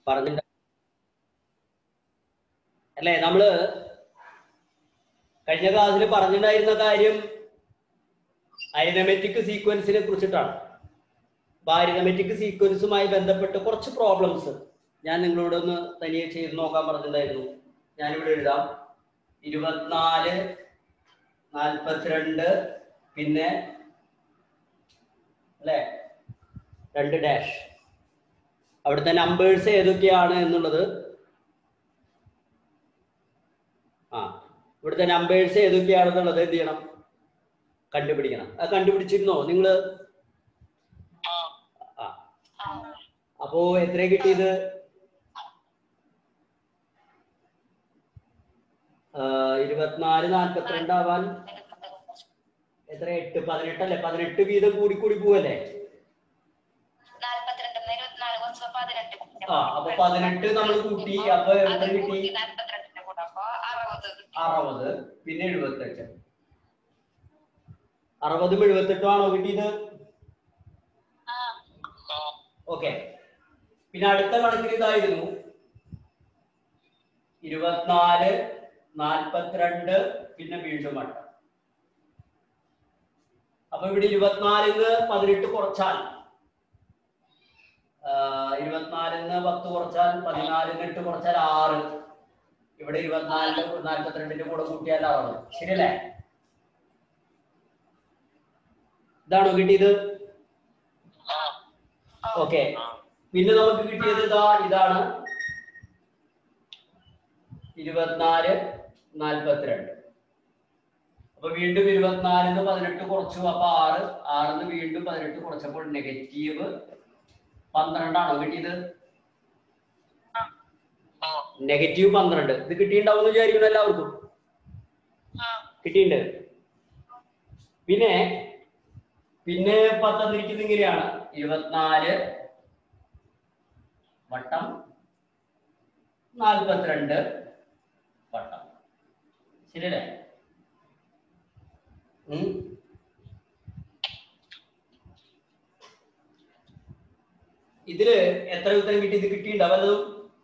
പറഞ്ഞിട്ട് അല്ലേ നമ്മള് കഴിഞ്ഞ ക്ലാസ്സിൽ പറഞ്ഞിട്ടുണ്ടായിരുന്ന കാര്യം അരിതമെറ്റിക് സീക്വൻസിനെ കുറിച്ചിട്ടാണ് അപ്പൊ അരിതമെറ്റിക് സീക്വൻസുമായി ബന്ധപ്പെട്ട് കുറച്ച് പ്രോബ്ലംസ് ഞാൻ നിങ്ങളോടൊന്ന് തനിയെ ചെയ്ത് നോക്കാൻ പറഞ്ഞിട്ടുണ്ടായിരുന്നു ഞാനിവിടെ എഴുതാം ഇരുപത്തിനാല് നാൽപ്പത്തിരണ്ട് പിന്നെ അല്ലേ രണ്ട് ഡാഷ് അവിടുത്തെ നമ്പേഴ്സ് ഏതൊക്കെയാണ് എന്നുള്ളത് ആ ഇവിടുത്തെ നമ്പേഴ്സ് ഏതൊക്കെയാണെന്നുള്ളത് എന്ത് ചെയ്യണം കണ്ടുപിടിക്കണം അത് കണ്ടുപിടിച്ചിരുന്നോ നിങ്ങള് ആ അപ്പോ എത്ര കിട്ടിയത് ആ, ഇരുപത്തിനാല് നാൽപ്പത്തിരണ്ട് ആവാൻ എത്ര എട്ട് പതിനെട്ടല്ലേ പതിനെട്ട് വീതം കൂടി കൂടി പോവല്ലേ നാല്പത്തിരണ്ടിന്ന് ഇരുപത്തിനാല് കുറച്ച് പതിനെട്ട് കിട്ടി. ആ അപ്പൊ പതിനെട്ട് നമ്മൾ കൂട്ടി അപ്പൊ അത് എത്ര കിട്ടി കൂട്ടി നാല്പത്തിരണ്ടിന്റെ കൂടെ അപ്പൊ അറുപത് കിട്ടി. അറുപത് പിന്നെ എഴുപത്തെട്ട് അറുപതും എഴുപത്തെട്ടും ആണോ കിട്ടിയത് ആ, ഓക്കെ പിന്നെ അടുത്ത കണക്കിൽ ഇതായിരുന്നു ഇരുപത്തിനാല് നാൽപ്പത്തിരണ്ട് പിന്നെ വീണ്ടും വട്ടം അപ്പൊ ഇവിടെ ഇരുപത്തിനാലിന്ന് പതിനെട്ട് കുറച്ചാൽ ആ, ഇരുപത്തിനാലിന്ന് പത്ത് കുറച്ചാൽ പതിനാലിന്ന് എട്ട് കുറച്ചാൽ ആറ് ഇവിടെ ഇരുപത്തിനാലിന്റെ നാൽപ്പത്തിരണ്ടിന്റെ കൂടെ കൂട്ടിയാൽ ആറ് ശരിയല്ലേ ഇതാണോ കിട്ടിയത് ഓക്കെ പിന്നെ നമുക്ക് കിട്ടിയത് ഇതാ ഇതാണ് ഇരുപത്തിനാല് നാൽപ്പത്തിരണ്ട് അപ്പൊ വീണ്ടും ഇരുപത്തിനാലിന്ന് പതിനെട്ട് കുറച്ചു അപ്പൊ ആറ് ആറിന്ന് വീണ്ടും പതിനെട്ട് കുറച്ചപ്പോൾ നെഗറ്റീവ് പന്ത്രണ്ടാണോ കിട്ടിയത് നെഗറ്റീവ് പന്ത്രണ്ട് ഇത് കിട്ടിയിട്ടുണ്ടാവും എന്ന് വിചാരിക്കണം എല്ലാവർക്കും ആ, കിട്ടിയിട്ടുണ്ട് പിന്നെ പിന്നെ പത്തന്നിരിക്കുന്നത് ഇങ്ങനെയാണ് ഇരുപത്തിനാല് വട്ടം നാൽപ്പത്തിരണ്ട് വട്ടം ശരിയല്ലേ ഉം. ഇതില് എത്ര ഉത്തരം കിട്ടി ഇത് കിട്ടിയിട്ടുണ്ടോ വല്ലതും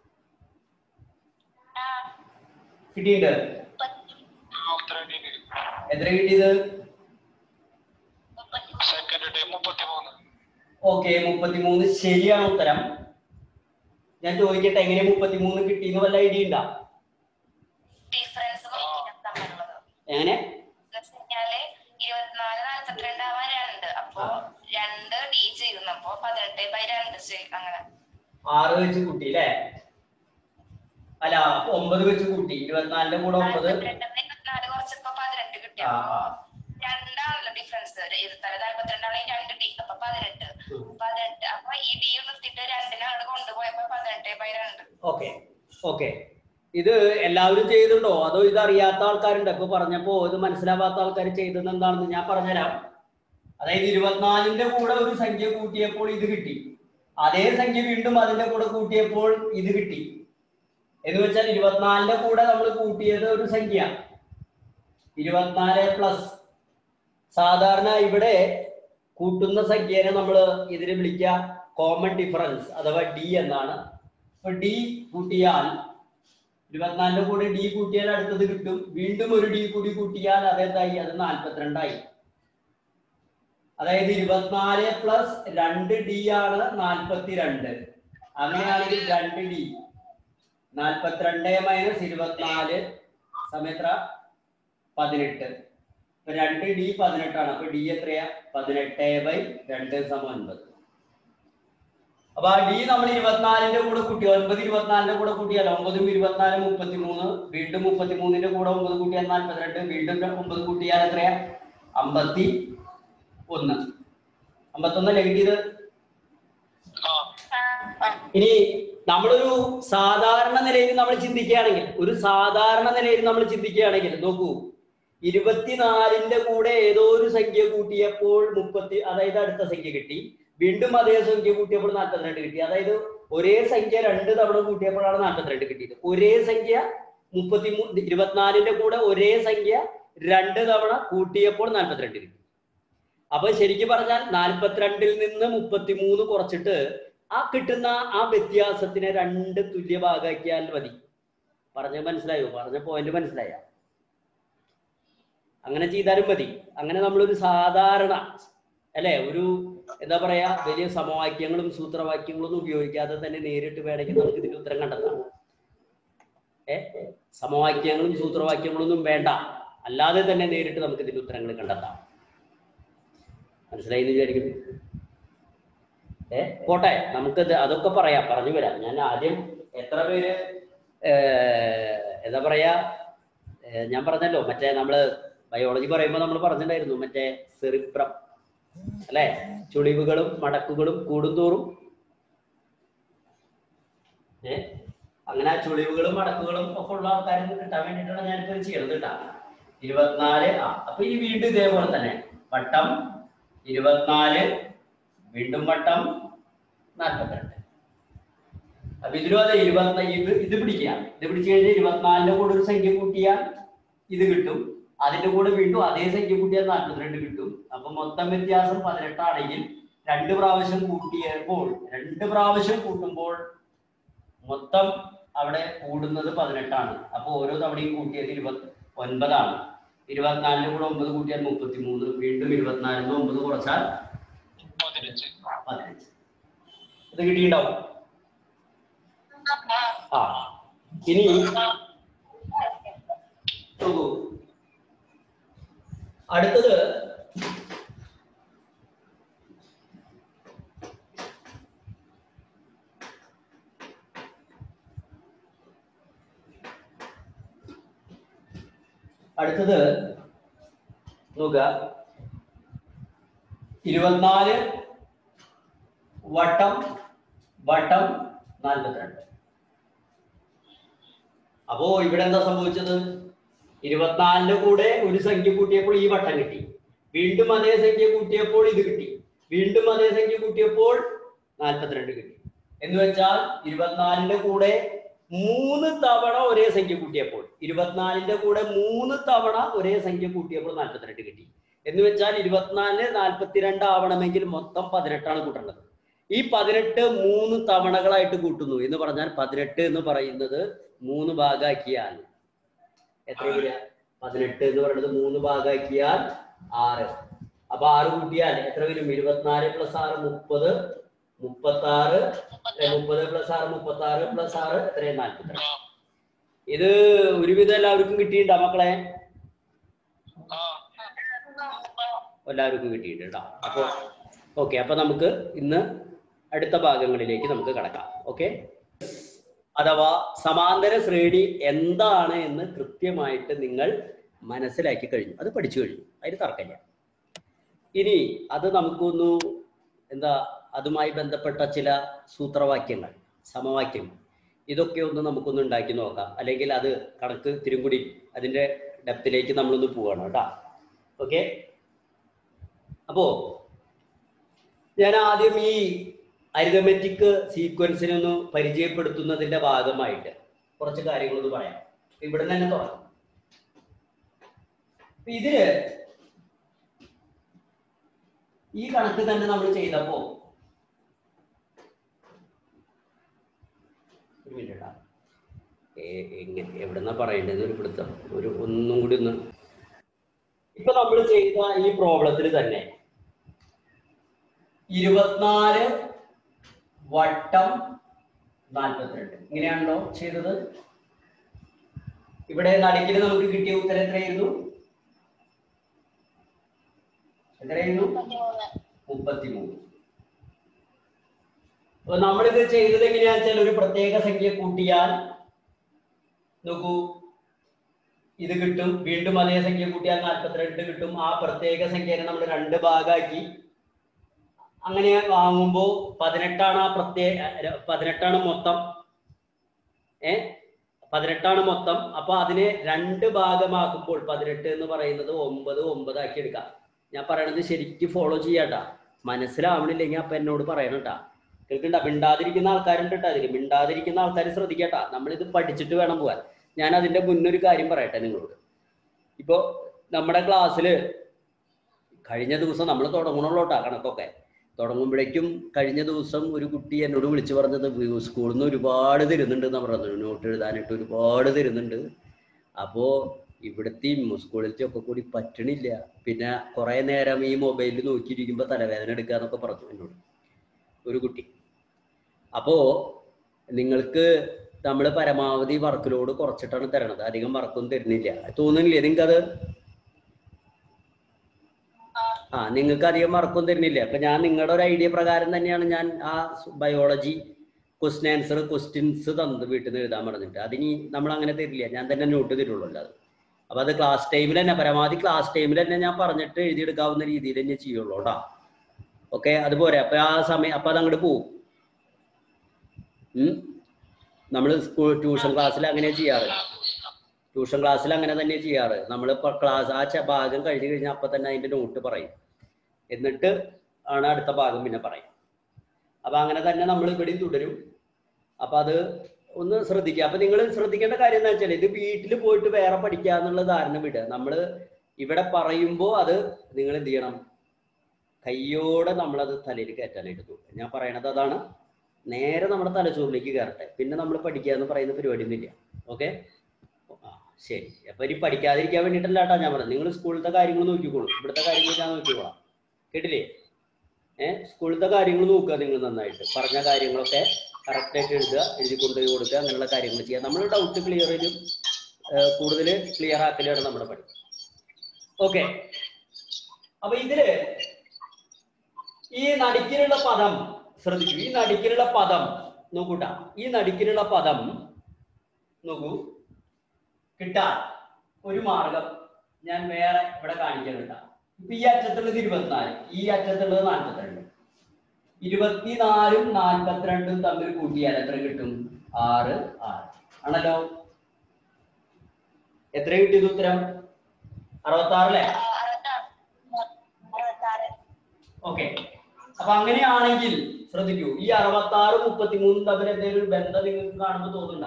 ആ, കിട്ടിയിട്ടുണ്ട് മുപ്പത്തി- എത്ര കിട്ടിയത് മുപ്പത്തി- സെക്കൻഡ് മുപ്പത്തിമൂന്ന് ഓക്കെ മുപ്പത്തിമൂന്ന് ശരിയാണ് ഉത്തരം ഞാൻ ചോദിക്കട്ടെ എങ്ങനെ മുപ്പത്തിമൂന്ന് കിട്ടിയെന്ന് വല്ല ഐഡിയ ഉണ്ടാ ഡിഫറൻസ് നോക്കിയാൽ തമ്മിലുള്ളത് എങ്ങനെ എന്ന് വെച്ച് കഴിഞ്ഞാല് ഇരുപത്തിനാല് നാല്പത്തിരണ്ട് ആവാൻ രണ്ട് അപ്പൊ രണ്ട് ഡി ചെയ്യുന്നപ്പോ പതിനെട്ട് ബൈ രണ്ട് ചെയ്യും അങ്ങനെ ആറ് വെച്ച് കൂട്ടി അല്ലേ അല്ല അപ്പൊ ഒമ്പത് വെച്ച് കൂട്ടി ഇരുപത്തിനാലിന്റെ കൂടെ ഒമ്പത് നാല്പത്തിരണ്ടിന്ന് ഇരുപത്തിനാല് കുറച്ചപ്പോ പതിനെട്ട് കിട്ടി ആ, അപ്പൊ ആ. രണ്ടാണല്ലോ ഡിഫറൻസ് ഇരുപത്തിനാല് നാല്പത്തിരണ്ടാണെങ്കിൽ രണ്ട് ഡി അപ്പൊ പതിനെട്ട് ഉം. പതിനെട്ട് അപ്പൊ ഈ ഡി നിർത്തിയിട്ട് രണ്ടിനെ അവിടെ കൊണ്ടുപോയപ്പോ പതിനെട്ട് ബൈ രണ്ട് ഓക്കെ ഓക്കെ ഇത് എല്ലാവരും ചെയ്തിട്ടുണ്ടോ അതോ ഇത് അറിയാത്ത ആൾക്കാരുണ്ട് ഇപ്പൊ പറഞ്ഞപ്പോ ഇത് മനസ്സിലാവാത്ത ആൾക്കാർ ചെയ്തത് എന്താണെന്ന് ഞാൻ പറഞ്ഞുതരാം അതായത് ഇരുപത്തിനാലിന്റെ കൂടെ ഒരു സംഖ്യ കൂട്ടിയപ്പോൾ ഇത് കിട്ടി അതേ സംഖ്യ വീണ്ടും അതിന്റെ കൂടെ കൂട്ടിയപ്പോൾ ഇത് കിട്ടി എന്ന് വെച്ചാൽ ഇരുപത്തിനാലിന്റെ കൂടെ നമ്മൾ കൂട്ടിയത് ഒരു സംഖ്യ ഇരുപത്തിനാല് പ്ലസ് സാധാരണ ഇവിടെ കൂട്ടുന്ന സംഖ്യനെ നമ്മൾ ഇതിന് വിളിക്കുക കോമൺ ഡിഫറൻസ് അഥവാ ഡി എന്നാണ് അപ്പൊ ഡി കൂട്ടിയാൽ ഇരുപത്തിനാലിന്റെ കൂടെ ഡി കൂട്ടിയാൽ അടുത്തത് കിട്ടും വീണ്ടും ഒരു ഡി കൂടി കൂട്ടിയാൽ അതെന്തായി അത് നാൽപ്പത്തിരണ്ടായി അതായത് ഇരുപത്തിനാല് പ്ലസ് രണ്ട് ഡി ആണ് നാൽപ്പത്തിരണ്ട് അങ്ങനെയാണെങ്കിൽ രണ്ട് ഡി നാൽപ്പത്തിരണ്ട് മൈനസ് ഇരുപത്തിനാല് സമയത്ര പതിനെട്ട് ഇപ്പൊ രണ്ട് ഡി പതിനെട്ടാണ് അപ്പൊ ഡി എത്രയാ പതിനെട്ട് ബൈ രണ്ട് സമം ഒൻപത് അപ്പൊ ആ ഡി നമ്മൾ ഇരുപത്തിനാലിന്റെ കൂടെ കൂട്ടി ഒൻപത് ഇരുപത്തിനാലിന്റെ കൂടെ കൂട്ടിയാൽ ഒമ്പതും ഇരുപത്തിനാലും മുപ്പത്തിമൂന്ന് വീണ്ടും മുപ്പത്തിമൂന്നിന്റെ കൂടെ ഒമ്പത് കൂട്ടിയാൽ നാൽപ്പത്തിരണ്ട് വീണ്ടും ഒമ്പത് കൂട്ടിയാൽ എത്രയാ അമ്പത്തി ഒന്ന് അമ്പത്തൊന്നല്ലേ കിട്ടിയത് ഇനി നമ്മളൊരു സാധാരണ നിലയിൽ നമ്മൾ ചിന്തിക്കുകയാണെങ്കിൽ ഒരു സാധാരണ നിലയിൽ നമ്മൾ ചിന്തിക്കുകയാണെങ്കിൽ നോക്കൂ ഇരുപത്തിനാലിന്റെ കൂടെ ഏതോ ഒരു സംഖ്യ കൂട്ടിയപ്പോൾ മുപ്പത്തി അതായത് അടുത്ത സംഖ്യ കിട്ടി വീണ്ടും അതേ സംഖ്യ കൂട്ടിയപ്പോൾ നാൽപ്പത്തിരണ്ട് കിട്ടി അതായത് ഒരേ സംഖ്യ രണ്ട് തവണ കൂട്ടിയപ്പോഴാണ് നാൽപ്പത്തിരണ്ട് കിട്ടിയത് ഒരേ സംഖ്യ മുപ്പത്തി ഇരുപത്തിനാലിന്റെ കൂടെ ഒരേ സംഖ്യ രണ്ട് തവണ കൂട്ടിയപ്പോൾ നാൽപ്പത്തിരണ്ട് കിട്ടി അപ്പൊ ശരിക്കും പറഞ്ഞാൽ നാൽപ്പത്തിരണ്ടിൽ നിന്ന് മുപ്പത്തിമൂന്ന് കുറച്ചിട്ട് ആ കിട്ടുന്ന ആ വ്യത്യാസത്തിനെ രണ്ട് തുല്യ ഭാഗമാക്കിയാൽ മതി പറഞ്ഞ മനസ്സിലായോ പറഞ്ഞ പോയിന്റ് മനസ്സിലായ അങ്ങനെ ചെയ്താലും മതി അങ്ങനെ നമ്മളൊരു സാധാരണ അല്ലെ ഒരു എന്താ പറയാ വലിയ സമവാക്യങ്ങളും സൂത്രവാക്യങ്ങളും ഒന്നും ഉപയോഗിക്കാതെ തന്നെ നേരിട്ട് വേണമെങ്കിൽ നമുക്ക് ഇതിന്റെ ഉത്തരം കണ്ടെത്താം ഏ സമവാക്യങ്ങളും സൂത്രവാക്യങ്ങളൊന്നും വേണ്ട അല്ലാതെ തന്നെ നേരിട്ട് നമുക്ക് ഇതിന്റെ ഉത്തരങ്ങൾ കണ്ടെത്താം മനസ്സിലായി എന്ന് വിചാരിക്കുന്നു ഏ പോട്ടെ നമുക്കത് അതൊക്കെ പറയാം പറഞ്ഞു വരാം ഞാൻ ആദ്യം എത്ര പേര് ഏർ, എന്താ പറയാ ഏർ, ഞാൻ പറഞ്ഞല്ലോ മറ്റേ നമ്മള് ബയോളജി പറയുമ്പോൾ നമ്മൾ പറഞ്ഞിട്ടുണ്ടായിരുന്നു മറ്റേ സെറിബ്രം അല്ലെ ചുളിവുകളും മടക്കുകളും കൂടുന്തോറും ഏ അങ്ങനെ ആ ചുളിവുകളും മടക്കുകളും ഒക്കെ ഉള്ള ആൾക്കാർക്ക് കിട്ടാൻ വേണ്ടിയിട്ടാണ് ഞാനിപ്പോ ഇത് ചെയ്യണത് കേട്ടാ ഇരുപത്തിനാല് ആ അപ്പൊ ഈ വീണ്ടും ഇതേപോലെ തന്നെ വട്ടം ഇരുപത്തിനാല് വീണ്ടും വട്ടം നാൽപ്പത്തിരണ്ട് അപ്പൊ ഇതിലും അതെ ഇരുപത്തി ഇത് ഇത് പിടിക്കുക ഇത് പിടിച്ചു കഴിഞ്ഞാൽ ഇരുപത്തിനാലിന്റെ കൂടെ ഒരു സംഖ്യ കൂട്ടിയാൽ ഇത് കിട്ടും അതിന്റെ കൂടെ വീണ്ടും അതേ സംഖ്യ കൂട്ടിയാൽ നാൽപ്പത്തിരണ്ട് കിട്ടും അപ്പൊ മൊത്തം വ്യത്യാസം പതിനെട്ടാണെങ്കിൽ രണ്ട് പ്രാവശ്യം കൂട്ടിയപ്പോൾ രണ്ട് പ്രാവശ്യം കൂട്ടുമ്പോൾ മൊത്തം അവിടെ കൂടുന്നത് പതിനെട്ടാണ് അപ്പൊ ഓരോ തവണയും കൂട്ടിയത് ഇരുപത്തി ഒൻപതാണ് ഇരുപത്തിനാലിന് കൂടെ ഒമ്പത് കൂട്ടിയാൽ മുപ്പത്തി മൂന്ന് വീണ്ടും ഇരുപത്തിനാലിന് ഒമ്പത് കുറച്ചാൽ പതിനഞ്ച് പതിനഞ്ച് ഇത് കിട്ടിയിട്ടുണ്ടാവും ആ ഇനി നോക്കൂ അടുത്തത് അടുത്തത് നോക്കുക ഇരുപത്തിനാല് വട്ടം വട്ടം നാൽപ്പത്തിരണ്ട് അപ്പോ ഇവിടെ എന്താ സംഭവിച്ചത് ഇരുപത്തിനാലിന്റെ കൂടെ ഒരു സംഖ്യ കൂട്ടിയപ്പോൾ ഈ വട്ടം കിട്ടി വീണ്ടും അതേ സംഖ്യ കൂട്ടിയപ്പോൾ ഇത് കിട്ടി വീണ്ടും അതേ സംഖ്യ കൂട്ടിയപ്പോൾ നാൽപ്പത്തിരണ്ട് കിട്ടി എന്ന് വെച്ചാൽ ഇരുപത്തിനാലിന്റെ കൂടെ മൂന്ന് തവണ ഒരേ സംഖ്യ കൂട്ടിയപ്പോൾ ഇരുപത്തിനാലിന്റെ കൂടെ മൂന്ന് തവണ ഒരേ സംഖ്യ കൂട്ടിയപ്പോൾ നാൽപ്പത്തിരണ്ട് കിട്ടി എന്ന് വെച്ചാൽ ഇരുപത്തിനാലിന് നാൽപ്പത്തിരണ്ട് ആവണമെങ്കിൽ മൊത്തം പതിനെട്ടാണ് കൂട്ടേണ്ടത് ഈ പതിനെട്ട് മൂന്ന് തവണകളായിട്ട് കൂട്ടുന്നു എന്ന് പറഞ്ഞാൽ പതിനെട്ട് എന്ന് പറയുന്നത് മൂന്ന് ഭാഗാക്കിയാൽ എത്ര വരിക പതിനെട്ട് എന്ന് പറയുന്നത് മൂന്ന് ഭാഗാക്കിയാൽ ആറ് അപ്പൊ ആറ് കൂട്ടിയാൽ എത്ര വരും ഇരുപത്തിനാല് പ്ലസ് ആറ് മുപ്പത് മുപ്പത്തി ആറ് മുപ്പത് പ്ലസ് ആറ് മുപ്പത്തി ആറ് പ്ലസ് ആറ് എത്രയും നാൽപ്പത്തിരണ്ട് ഇത് ഒരുവിധം എല്ലാവർക്കും കിട്ടിയിട്ടുണ്ടോ മക്കളെ ആ എല്ലാവർക്കും കിട്ടിയിട്ടുണ്ട് കേട്ടോ അപ്പൊ ഓക്കെ അപ്പൊ നമുക്ക് ഇന്ന് അടുത്ത ഭാഗങ്ങളിലേക്ക് നമുക്ക് കടക്കാം ഓക്കെ അഥവാ സമാന്തര ശ്രേണി എന്താണ് എന്ന് കൃത്യമായിട്ട് നിങ്ങൾ മനസ്സിലാക്കി കഴിഞ്ഞു അത് പഠിച്ചു കഴിഞ്ഞു അതിന് തർക്കമില്ല ഇനി അത് നമുക്കൊന്നു എന്താ അതുമായി ബന്ധപ്പെട്ട ചില സൂത്രവാക്യങ്ങൾ സമവാക്യങ്ങൾ ഇതൊക്കെ ഒന്ന് നമുക്കൊന്ന് ഉണ്ടാക്കി നോക്കാം അല്ലെങ്കിൽ അത് കണക്ക് തിരുങ്കുടി അതിന്റെ ഡെപ്തിലേക്ക് നമ്മളൊന്ന് പോവാണ് കേട്ടോ ഓക്കെ അപ്പോ ഞാൻ ആദ്യം ഈ അരിതമെറ്റിക് സീക്വൻസിനെ ഒന്ന് പരിചയപ്പെടുത്തുന്നതിന്റെ ഭാഗമായിട്ട് കുറച്ച് കാര്യങ്ങളൊന്ന് പറയാം ഇവിടെ തന്നെ തുടങ്ങാം അപ്പൊ ഇതില് ഈ കണക്ക് തന്നെ നമ്മൾ ചെയ്തപ്പോ ഒരു മിനിറ്റ് കേട്ടോ. ഏ- എങ്ങനെ എവിടെന്നാ പറയേണ്ടത് ഒരു പിടുത്തം ഒരു ഒന്നും കൂടി ഒന്ന് ഇപ്പൊ നമ്മൾ ചെയ്ത ഈ പ്രോബ്ലത്തിൽ തന്നെ ഇരുപത്തിനാല് വട്ടം നാൽപ്പത്തിരണ്ട് ഇങ്ങനെയാണല്ലോ ചെയ്തത് ഇവിടെ നടുക്കിന് നമുക്ക് കിട്ടിയ ഉത്തരം എത്രയായിരുന്നു എത്രയായിരുന്നു പതിമൂന്ന് മുപ്പത്തിമൂന്ന് അപ്പൊ നമ്മളിത് ചെയ്തത് എങ്ങനെയാണെന്ന് വെച്ചാൽ ഒരു പ്രത്യേക സംഖ്യ കൂട്ടിയാൽ നോക്കൂ ഇത് കിട്ടും വീണ്ടും അതേ സംഖ്യ കൂട്ടിയാൽ നാൽപ്പത്തിരണ്ട് കിട്ടും ആ പ്രത്യേക സംഖ്യനെ നമ്മൾ രണ്ട് ഭാഗമാക്കി അങ്ങനെ വാങ്ങുമ്പോൾ പതിനെട്ടാണ് ആ പ്രത്യേക പതിനെട്ടാണ് മൊത്തം ഏ പതിനെട്ടാണ് മൊത്തം അപ്പൊ അതിനെ രണ്ട് ഭാഗമാക്കുമ്പോൾ പതിനെട്ട് എന്ന് പറയുന്നത് ഒമ്പത് ഒമ്പതാക്കി എടുക്കാം ഞാൻ പറയണത് ശരിക്കും ഫോളോ ചെയ്യാട്ടാ മനസ്സിലാവണില്ലെങ്കിൽ അപ്പൊ എന്നോട് പറയണട്ടാ കേൾക്കണ്ട മിണ്ടാതിരിക്കുന്ന ആൾക്കാരുണ്ട് കേട്ടോ അതില് മിണ്ടാതിരിക്കുന്ന ആൾക്കാർ ശ്രദ്ധിക്കട്ടാ നമ്മളിത് പഠിച്ചിട്ട് വേണം പോവാൻ ഞാൻ അതിന്റെ മുന്നൊരു കാര്യം പറയട്ടെ നിങ്ങളോട് ഇപ്പോ നമ്മുടെ ക്ലാസ്സിൽ കഴിഞ്ഞ ദിവസം നമ്മൾ തുടങ്ങണുള്ളൂട്ടാ കണക്കൊക്കെ തുടങ്ങുമ്പോഴേക്കും കഴിഞ്ഞ ദിവസം ഒരു കുട്ടി എന്നോട് വിളിച്ചു പറഞ്ഞത് വി- സ്കൂളിൽ നിന്ന് ഒരുപാട് തരുന്നുണ്ട് എന്നാ പറഞ്ഞത് നോട്ട് എഴുതാനായിട്ട് ഒരുപാട് തരുന്നുണ്ട് അപ്പോ ഇവിടുത്തെയും സ്കൂളിലത്തെ ഒക്കെ കൂടി പറ്റണില്ല പിന്നെ കുറെ നേരം ഈ മൊബൈലിൽ നോക്കിയിരിക്കുമ്പോൾ തലവേദന എടുക്കുക എന്നൊക്കെ പറഞ്ഞു എന്നോട് ഒരു കുട്ടി അപ്പോ നിങ്ങൾക്ക് നമ്മൾ പരമാവധി വർക്ക് ലോഡ് കുറച്ചിട്ടാണ് തരണത് അധികം വർക്കൊന്നും തരുന്നില്ല തോന്നുന്നില്ലേ നിങ്ങൾക്കത് ആ നിങ്ങൾക്ക് അധികം വർക്കൊന്നും തരുന്നില്ല അപ്പൊ ഞാൻ നിങ്ങളുടെ ഒരു ഐഡിയ പ്രകാരം തന്നെയാണ് ഞാൻ ആ ബയോളജി ക്വസ്റ്റ്യൻ ആൻസർ ക്വസ്റ്റ്യൻസ് തന്നത് വീട്ടിൽ നിന്ന് എഴുതാൻ പറഞ്ഞിട്ട് അതിനി നമ്മൾ അങ്ങനെ തരില്ല ഞാൻ തന്നെ നോട്ട് തരുള്ളൂ അല്ലാതെ അപ്പൊ അത് ക്ലാസ് ടൈമിൽ തന്നെ പരമാവധി ക്ലാസ് ടൈമിൽ തന്നെ ഞാൻ പറഞ്ഞിട്ട് എഴുതിയെടുക്കാവുന്ന രീതിയിൽ തന്നെ ചെയ്യുള്ളൂ കേട്ടോ ഓക്കെ അതുപോലെ അപ്പൊ ആ സമയം അപ്പൊ അത് അങ്ങോട്ട് പോവും നമ്മൾ സ്കൂൾ ട്യൂഷൻ ക്ലാസ്സിൽ അങ്ങനെ ചെയ്യാറ് ട്യൂഷൻ ക്ലാസ്സിൽ അങ്ങനെ തന്നെ ചെയ്യാറ് നമ്മൾ ക്ലാസ് ആ ച- ഭാഗം കഴിഞ്ഞ് കഴിഞ്ഞാൽ അപ്പൊ തന്നെ അതിന്റെ നോട്ട് പറയും എന്നിട്ട് ആണ് അടുത്ത ഭാഗം പിന്നെ പറയും അപ്പൊ അങ്ങനെ തന്നെ നമ്മൾ ഇവിടെയും തുടരും അപ്പൊ അത് ഒന്ന് ശ്രദ്ധിക്കുക അപ്പൊ നിങ്ങൾ ശ്രദ്ധിക്കേണ്ട കാര്യം എന്താ വെച്ചാൽ ഇത് വീട്ടിൽ പോയിട്ട് വേറെ പഠിക്കുക എന്നുള്ള ധാരണ വിടുക നമ്മൾ ഇവിടെ പറയുമ്പോൾ അത് നിങ്ങൾ എന്ത് ചെയ്യണം കയ്യോടെ നമ്മളത് തലയിൽ കയറ്റാനായിട്ട് നോക്കുക ഞാൻ പറയണത് അതാണ് നേരെ നമ്മുടെ തലച്ചോറിലേക്ക് കയറട്ടെ പിന്നെ നമ്മൾ പഠിക്കുക എന്ന് പറയുന്ന പരിപാടിയൊന്നുമില്ല ഓക്കെ ആ ശരി അപ്പൊ ഇനി പഠിക്കാതിരിക്കാൻ വേണ്ടിയിട്ടല്ല കേട്ടോ ഞാൻ പറഞ്ഞത് നിങ്ങൾ സ്കൂളിലത്തെ കാര്യങ്ങൾ നോക്കിക്കോളൂ ഇവിടുത്തെ കാര്യങ്ങൾ ഞാൻ നോക്കിക്കോളാം കേട്ടില്ലേ ഏഹ് സ്കൂളിലത്തെ കാര്യങ്ങൾ നോക്കുക നിങ്ങൾ നന്നായിട്ട് പറഞ്ഞ കാര്യങ്ങളൊക്കെ കറക്റ്റ് ആയിട്ട് എഴുതുക എഴുതി കൊണ്ടുപോയി കൊടുക്കുക അങ്ങനെയുള്ള കാര്യങ്ങൾ ചെയ്യുക നമ്മൾ ഡൗട്ട് ക്ലിയറിലും കൂടുതൽ ക്ലിയർ ആക്കലാണ് നമ്മുടെ പണി ഓക്കെ അപ്പൊ ഇതില് ഈ നടുക്കിലുള്ള പദം ശ്രദ്ധിക്കൂ ഈ നടുക്കിലുള്ള പദം നോക്കൂട്ടാ ഈ നടുക്കിലുള്ള പദം നോക്കൂ കിട്ടാൻ ഒരു മാർഗം ഞാൻ വേറെ ഇവിടെ കാണിക്കാൻ കിട്ടാം ഇപ്പൊ ഈ അറ്റത്തുള്ളത് ഇരുപത്തിനാല് ഈ അറ്റത്തുള്ളത് നാൽപ്പത്തിരണ്ട് ഇരുപത്തിനാലും നാൽപ്പത്തിരണ്ടും തമ്മിൽ കൂട്ടിയാൽ എത്ര കിട്ടും ആറ് ആറ് ആണല്ലോ എത്ര കിട്ടിയത് ഉത്തരം അറുപത്തി ആറല്ലേ അറുപത്താറ് ഓക്കെ അപ്പൊ അങ്ങനെയാണെങ്കിൽ ശ്രദ്ധിക്കൂ ഈ അറുപത്തി ആറ് മുപ്പത്തിമൂന്നും തമ്മിൽ എന്തെങ്കിലും ഒരു ബന്ധം നിങ്ങൾക്ക് കാണുമ്പോൾ തോന്നുന്നുണ്ടോ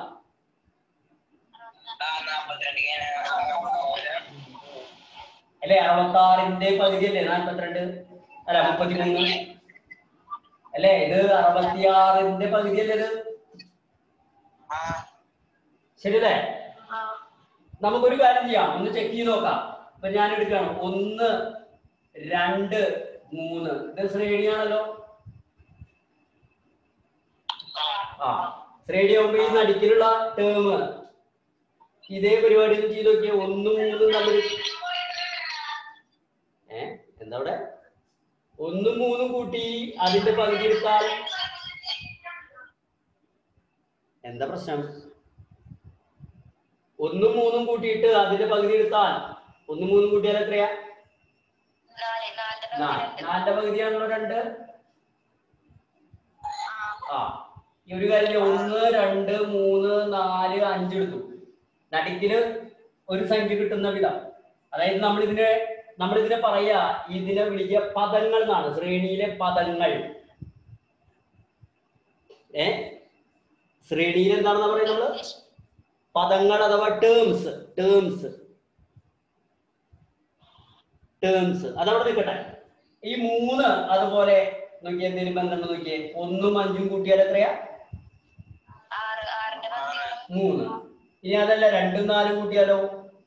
അല്ലെ അറുപത്തി ആറിന്റെ പകുതി അല്ലേ നാൽപ്പത്തിരണ്ട് അല്ല മുപ്പത്തിമൂന്ന് അല്ലെ ഇത് അറുപത്തിയാറിന്റെ പകുതി അല്ലേ ഇത് ശരിയല്ലേ നമുക്കൊരു കാര്യം ചെയ്യാം ഒന്ന് ചെക്ക് ചെയ്ത് നോക്കാം ഇപ്പൊ ഞാൻ എടുക്കണം ഒന്ന് രണ്ട് മൂന്ന് ഇത് ശ്രേണിയാണല്ലോ ആ ശ്രേണി ആകുമ്പോ ഈ നടുക്കിലുള്ള ടേം ഇതേ പരിപാടി ഒന്ന് ചെയ്ത് നോക്കിയേ ഒന്നും മൂന്നും തമ്മിൽ ഏ എന്താ അവിടെ ഒന്നും മൂന്നും കൂട്ടി അതിന്റെ പകുതി എടുത്താൽ എന്താ പ്രശ്നം ഒന്നും മൂന്നും കൂട്ടിയിട്ട് അതിന്റെ പകുതി എടുത്താൽ ഒന്നും മൂന്നും കൂട്ടിയാൽ എത്രയാ നാല് നാലിന്റെ നാല് പകുതി രണ്ട് നാലിന്റെ പകുതിയാണല്ലോ രണ്ട് ആ ഈ ഒരു കാര്യം ചെയ്യാം. ഒന്ന് രണ്ട് മൂന്ന് നാല് അഞ്ച് എടുത്തു നടുക്കില് ഒരു സംഖ്യ കിട്ടുന്ന വിധം അതായത് നമ്മൾ ഇതിനെ നമ്മൾ ഇതിനെ പറയാ ഇതിനെ വിളിക്കുക പദങ്ങൾ എന്നാണ് ശ്രേണിയിലെ പദങ്ങൾ ഏ ശ്രേണിയിൽ എന്താണെന്ന് പറയുന്നത് നമ്മള് പദങ്ങൾ അഥവാ ടേംസ് ടേംസ് ടേംസ് അതവിടെ നിൽക്കട്ടെ ഈ മൂന്ന് അതുപോലെ നോക്കിയേ എന്തെങ്കിലും ബന്ധം ഉണ്ടോ നോക്കിയേ ഒന്നും അഞ്ചും കൂട്ടിയാൽ എത്രയാ ആറ് ആറിന്റെ പകുതി മൂന്ന് ഇനി അതല്ല രണ്ടും നാലും കൂട്ടിയാലോ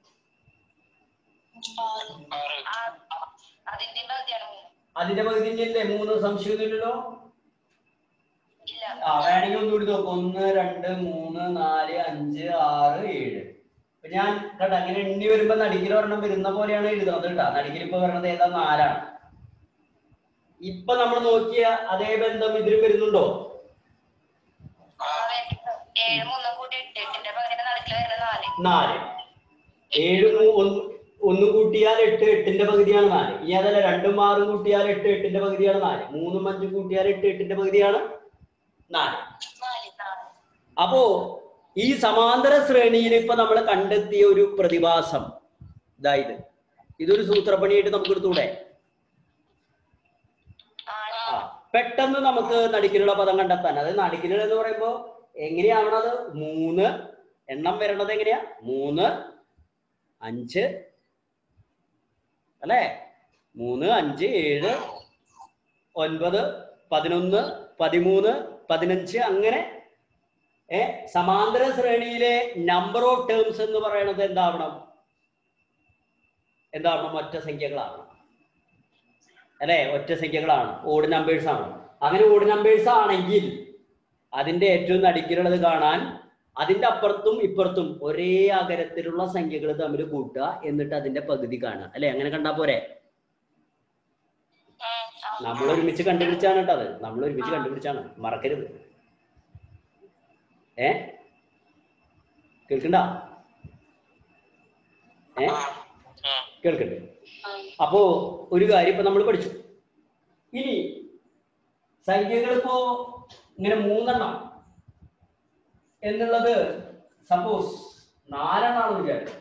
ആറ് ആ- അതിന്റെ പകുതിയാണ് മൂന്ന് അതിന്റെ പകുതി അല്ലേ മൂന്ന് സംശയമൊന്നുമില്ലല്ലോ ഇല്ല ആ വേണമെങ്കിൽ ഒന്നുകൂടി നോക്കാം ഒന്ന് രണ്ട് മൂന്ന് നാല് അഞ്ച് ആറ് ഏഴ് അപ്പൊ ഞാൻ കേട്ടോ അങ്ങനെ എണ്ണി വരുമ്പോ നടുക്കിൽ ഒരെണ്ണം വരുന്ന പോലെയാണ് എഴുതുന്നത് കേട്ടോ നടുക്കിൽ ഇപ്പൊ വരുന്നത് ഏതാ നാലാണ് ഇപ്പൊ നമ്മൾ നോക്കിയ അതേ ബന്ധം ഇതിലും വരുന്നുണ്ടോ ഏഴ് മൂന്നും കൂടി എട്ട് എട്ടിന്റെ പകുതി നടക്കിൽ വരുന്ന നാല് നാല് ഏഴ് മൂ- ഒന്ന് ഒന്നും കൂട്ടിയാൽ എട്ട് എട്ടിന്റെ പകുതിയാണ് നാല് ഇനി അതല്ല രണ്ടും ആറും കൂട്ടിയാൽ എട്ട് എട്ടിന്റെ പകുതിയാണ് നാല് മൂന്നും അഞ്ചും കൂട്ടിയാൽ എട്ട് എട്ടിന്റെ പകുതിയാണ് നാല് നാല് നാല് അപ്പോ ഈ സമാന്തര ശ്രേണിയിൽ ഇപ്പൊ നമ്മൾ കണ്ടെത്തിയ ഒരു പ്രതിഭാസം ഇതായത് ഇതൊരു സൂത്രപ്പണിയായിട്ട് നമുക്ക് എടുത്തൂടെ ആണ് ആ പെട്ടെന്ന് നമുക്ക് നടുക്കിലുള്ള പദം കണ്ടെത്താൻ അതായത് നടുക്കിലുള്ള എന്ന് പറയുമ്പോൾ എങ്ങനെയാവണത് മൂന്ന് എണ്ണം വരണത് എങ്ങനെയാ മൂന്ന് അഞ്ച് അല്ലേ മൂന്ന് അഞ്ച് ഏഴ് ഒൻപത് പതിനൊന്ന് പതിമൂന്ന് പതിനഞ്ച് അങ്ങനെ ഏ സമാന്തര ശ്രേണിയിലെ നമ്പർ ഓഫ് ടേംസ് എന്ന് പറയുന്നത് എന്താവണം എന്താവണം ഒറ്റ സംഖ്യകളാണ് അല്ലെ ഒറ്റ സംഖ്യകളാണ് ഓഡ് നമ്പേഴ്സ് ആണ് അങ്ങനെ ഓഡ് നമ്പേഴ്സ് ആണെങ്കിൽ അതിന്റെ ഏറ്റവും നടുക്കിലുള്ളത് കാണാൻ അതിന്റെ അപ്പുറത്തും ഇപ്പുറത്തും ഒരേ അകരത്തിലുള്ള സംഖ്യകൾ തമ്മിൽ കൂട്ടുക എന്നിട്ട് അതിന്റെ പകുതി കാണുക അല്ലെ അങ്ങനെ കണ്ടാ പോരെ ഉം, ആ. നമ്മൾ ഒരുമിച്ച് കണ്ടുപിടിച്ചാണ് കേട്ടോ അത് നമ്മൾ ഒരുമിച്ച് കണ്ടുപിടിച്ചാണ് മറക്കരുത് ഏ കേൾക്കണ്ട ഏ കേൾക്കണ്ടേ അപ്പോ ഒരു കാര്യം ഇപ്പൊ നമ്മൾ പഠിച്ചു ഇനി സംഖ്യകൾ ഇപ്പോ ഇങ്ങനെ മൂന്നെണ്ണം എന്നുള്ളത് സപ്പോസ് നാലെണ്ണാണെന്ന് വിചാരിച്ചു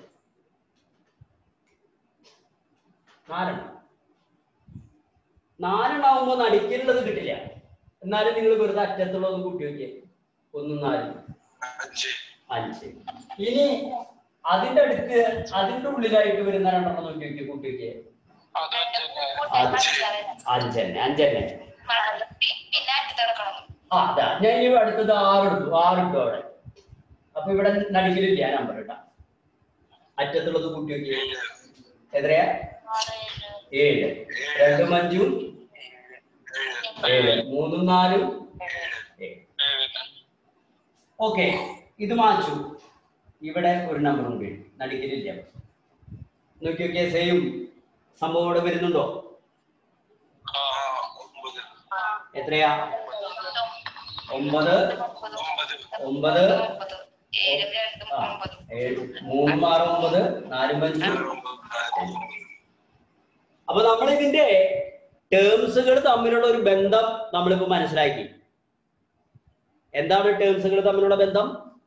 നാലെണ്ണം നാലെണ്ണാവുമ്പോ നടുക്കിലുള്ളത് കിട്ടില്ല എന്നാലും നിങ്ങൾ വെറുതെ അറ്റത്തുള്ളത് കൂട്ടി നോക്കിയേ ഒന്നും നാലും അഞ്ച് അഞ്ച് ഇനി അതിന്റെ അടുത്ത് അതിന്റെ ഉള്ളിലായിട്ട് വരുന്ന രണ്ടെണ്ണം നോക്കി നോക്കി കൂട്ടി നോക്കിയേ അത് അഞ്ച് തന്നെ അഞ്ച് അഞ്ചന്നെ അഞ്ചന്നെ മലർത്തി പിന്നെ അടുത്തെടുക്കണം ആ അതാ ഞാൻ ഈ അടുത്തത് ആറ് എടുത്തു ആറ് ഇട്ടു അവിടെ അപ്പൊ ഇവിടെ നടുക്കിലില്ല നമ്പർ കേട്ടാ അറ്റത്തുള്ളത് കൂട്ടി നോക്കിയേ എത്രയാ ആറ് ഏഴ് ഏഴ് രണ്ടും അഞ്ചും ഏഴ് ഏഴ് മൂന്നും നാലും ഏഴ് ഏഴ് ഓക്കെ ഇത് മാച്ചു ഇവിടെ ഒരു നമ്പർ കൂടി നടുക്കിലില്ല നോക്കി നോക്കിയേ സെയിം സംഭവം ഇവിടെ വരുന്നുണ്ടോ ആ ഒമ്പത് എത്രയാ ഒമ്പത് ഒമ്പത് ഒമ്പത് ഒമ്പത് ഏഴും രണ്ടും ആ, ഒമ്പത് ഏഴ് മൂന്നും ആറും ഒമ്പത് നാലും അഞ്ചും ഒമ്പത് അപ്പൊ നമ്മൾ ഇതിന്റെ ടേംസുകൾ തമ്മിലുള്ള ഒരു ബന്ധം നമ്മളിപ്പോ മനസ്സിലാക്കി എന്താണ് ടേംസുകൾ തമ്മിലുള്ള ബന്ധം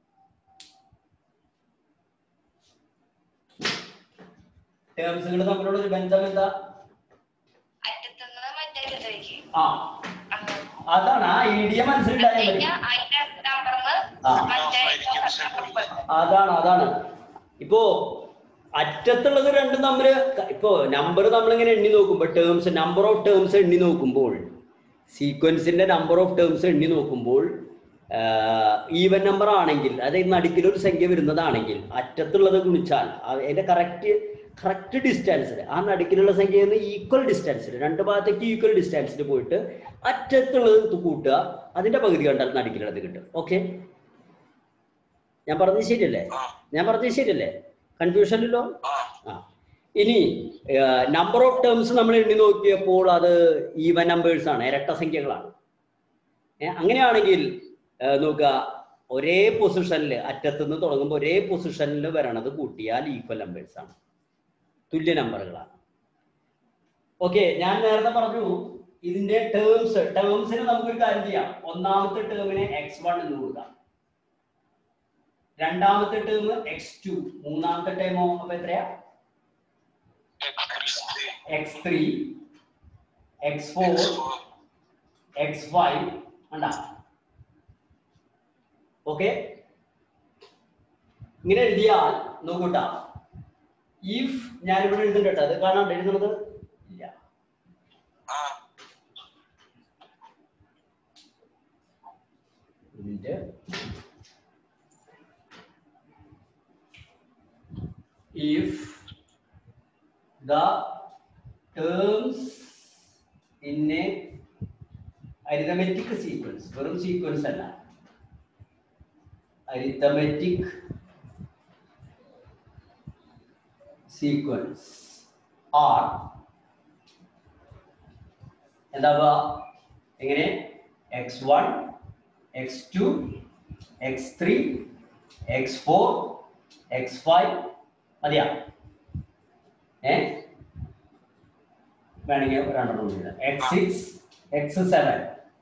ടേംസുകൾ തമ്മിലുള്ള ഒരു ബന്ധം എന്താ അറ്റത്തുനിന്ന് മറ്റേ ഇതിലേക്ക് ആ അതാണ് ആ ഐഡിയ മനസ്സിലുണ്ടായാൽ മതി അതിന്റെ നമ്പറിന്ന് ആ. മറ്റേ അതാണ് അതാണ് ഇപ്പോ അറ്റത്തുള്ളത് രണ്ടും തമ്മില് ക- ഇപ്പോ നമ്പർ നമ്മളിങ്ങനെ എണ്ണി നോക്കുമ്പോൾ ടേംസ് നമ്പർ ഓഫ് ടേംസ് എണ്ണി നോക്കുമ്പോൾ സീക്വൻസിന്റെ നമ്പർ ഓഫ് ടേംസ് എണ്ണി നോക്കുമ്പോൾ ഈവൻ നമ്പർ ആണെങ്കിൽ അതായത് നടുക്കിൽ ഒരു സംഖ്യ വരുന്നതാണെങ്കിൽ അറ്റത്തുള്ളത് ഗുണിച്ചാൽ ആ- അതിന്റെ കറക്റ്റ് കറക്റ്റ് ഡിസ്റ്റൻസിൽ ആ നടുക്കിലുള്ള സംഖ്യയിൽ നിന്ന് ഈക്വൽ ഡിസ്റ്റൻസിൽ രണ്ട് ഭാഗത്തേക്ക് ഈക്വൽ ഡിസ്റ്റൻസിൽ പോയിട്ട് അറ്റത്തുള്ളത് കൂട്ടുക അതിന്റെ പകുതി കണ്ടാൽ നടുക്കിലുള്ളത് കിട്ടും ഓക്കെ ഞാൻ പറഞ്ഞത് ശരിയല്ലേ ആ ഞാൻ പറഞ്ഞത് ശരിയല്ലേ കൺഫ്യൂഷൻ ഇല്ലല്ലോ ആ ആ ഇനി നമ്പർ ഓഫ് ടേംസ് നമ്മൾ എണ്ണി നോക്കിയപ്പോൾ അത് ഈവൻ നമ്പേഴ്സ് ആണ് ഇരട്ട സംഖ്യകളാണ് ഏ, അങ്ങനെയാണെങ്കിൽ ഏ, നോക്കുക ഒരേ പൊസിഷനിൽ അറ്റത്തുനിന്ന് തുടങ്ങുമ്പോൾ ഒരേ പൊസിഷനിൽ വരണത് കൂട്ടിയാൽ ഈക്വൽ നമ്പേഴ്സ് ആണ് തുല്യ നമ്പറുകളാണ് ഓക്കെ ഞാൻ നേരത്തെ പറഞ്ഞു ഇതിന്റെ ടേംസ് ടേംസിന് നമുക്കൊരു കാര്യം ചെയ്യാം ഒന്നാമത്തെ ടേമിന് എക്സ് വൺ എന്ന് കൊടുക്കാം രണ്ടാമത്തെ ടേം എക്സ് ടു മൂന്നാമത്തെ ടേമോ അപ്പൊ എത്രയാ x three x three x four x four x five കണ്ട ഓക്കെ ഇങ്ങനെ എഴുതിയാൽ നോക്കൂട്ടാ ഇഫ് ഞാനിവിടെ എഴുതുന്നുണ്ട് കേട്ടോ അത് കാണാണ്ട് എഴുതുന്നത് ഇല്ല ആ ഇതിന്റെ if the terms in a arithmetic sequence വെറും സീക്വൻസ് അല്ല arithmetic sequence are എന്താവുക എങ്ങനെ x one x two x three x four x five മതിയാ ഏ വേണമെങ്കിൽ രണ്ടെണ്ണം എഴുതാം എക്സ് സിക്സ് എക്സ് സെവൻ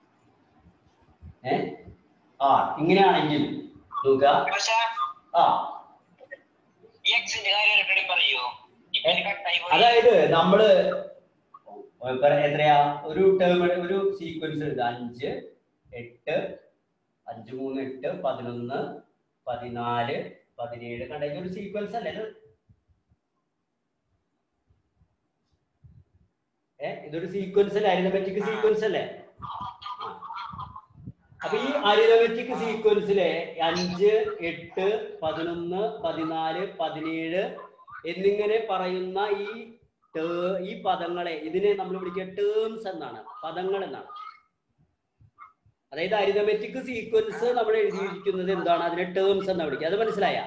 ഏ ആ ഇങ്ങനെയാണെങ്കിൽ നോക്കുക പക്ഷേ ആ ഈ എക്സിന്റെ കാര്യം ഒരെണ്ണടി പറയോ ഇപ്പൊ ഇത് കട്ടായി പോയി. അതായത് നമ്മള് ഇപ്പൊ എത്രയാ ഒരു ടേം ഒരു സീക്വൻസ് എഴുതുക അഞ്ച് എട്ട് അഞ്ച് മൂന്ന് എട്ട് പതിനൊന്ന് പതിനാല് പതിനേഴ് കണ്ടെങ്കിൽ ഒരു സീക്വൻസ് അല്ലേ ഇത് ഏ ഇതൊരു സീക്വൻസ് അല്ലേ അരിതമെറ്റിക് സീക്വൻസ് അല്ലേ ആ. അപ്പൊ ഈ അരിതമെറ്റിക് സീക്വൻസിലെ അഞ്ച് എട്ട് പതിനൊന്ന് പതിനാല് പതിനേഴ് എന്നിങ്ങനെ പറയുന്ന ഈ ടേ- ഈ പദങ്ങളെ ഇതിനെ നമ്മൾ വിളിക്കുക ടേംസ് എന്നാണ് പദങ്ങൾ എന്നാണ് അതായത് അരിതമെറ്റിക് സീക്വൻസ് നമ്മൾ എഴുതിയിരിക്കുന്നത് എന്താണ് അതിനെ ടേംസ് എന്നാ വിളിക്കുക അത് മനസ്സിലായ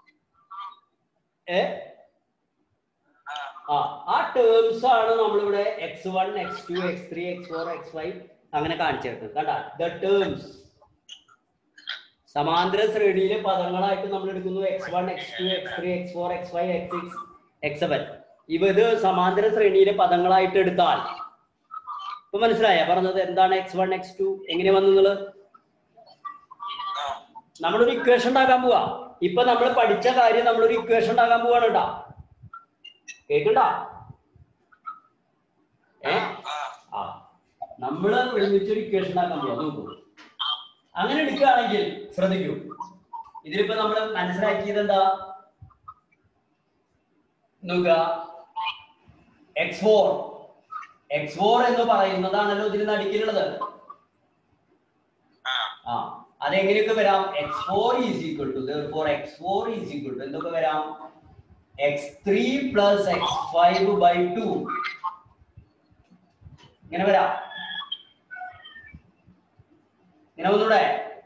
ഏ ആ ആ ടേംസ് ആണ് നമ്മളിവിടെ x one x two x three x four x five അങ്ങനെ കാണിച്ചേക്കുന്നത് കണ്ട ദ ടേംസ് സമാന്തര ശ്രേണിയിലെ പദങ്ങളായിട്ട് നമ്മൾ എടുക്കുന്നു x one x two x three x four x five x six x seven ഇവ ഇത് സമാന്തര ശ്രേണിയിലെ പദങ്ങളായിട്ട് എടുത്താൽ ഇപ്പൊ മനസ്സിലായ പറഞ്ഞത് എന്താണ് എക്സ് വൺ എക്സ് ടു എങ്ങനെ വന്നത് ആ നമ്മളൊരു ഇക്വേഷൻ ഉണ്ടാക്കാൻ പോവാ ഇപ്പൊ നമ്മൾ പഠിച്ച കാര്യം നമ്മളൊരു ഇക്വേഷൻ ഉണ്ടാക്കാൻ പോവാണ് കേട്ടാ കേക്കണ്ട ഏ ആ ആ നമ്മള് ഒരുമിച്ചൊരു ഇക്വേഷൻ ഉണ്ടാക്കാൻ പോവാ നോക്കൂ അങ്ങനെ എടുക്കുകയാണെങ്കിൽ ശ്രദ്ധിക്കൂ ഇതിലിപ്പോ നമ്മൾ മനസ്സിലാക്കിയത് എന്താ നോക്കുക എക്സ് ഫോർ എക്സ് ഫോർ എന്ന് പറയുന്നതാണല്ലോ ഇതിന് നടുക്കിലുള്ളത് ആ ആ അതെങ്ങനെയൊക്കെ വരാം x four is equal to four x four is equal to എന്തൊക്കെ വരാം x three plus x five by two ഇങ്ങനെ വരാം ഇങ്ങനെ ഒന്നൂടെ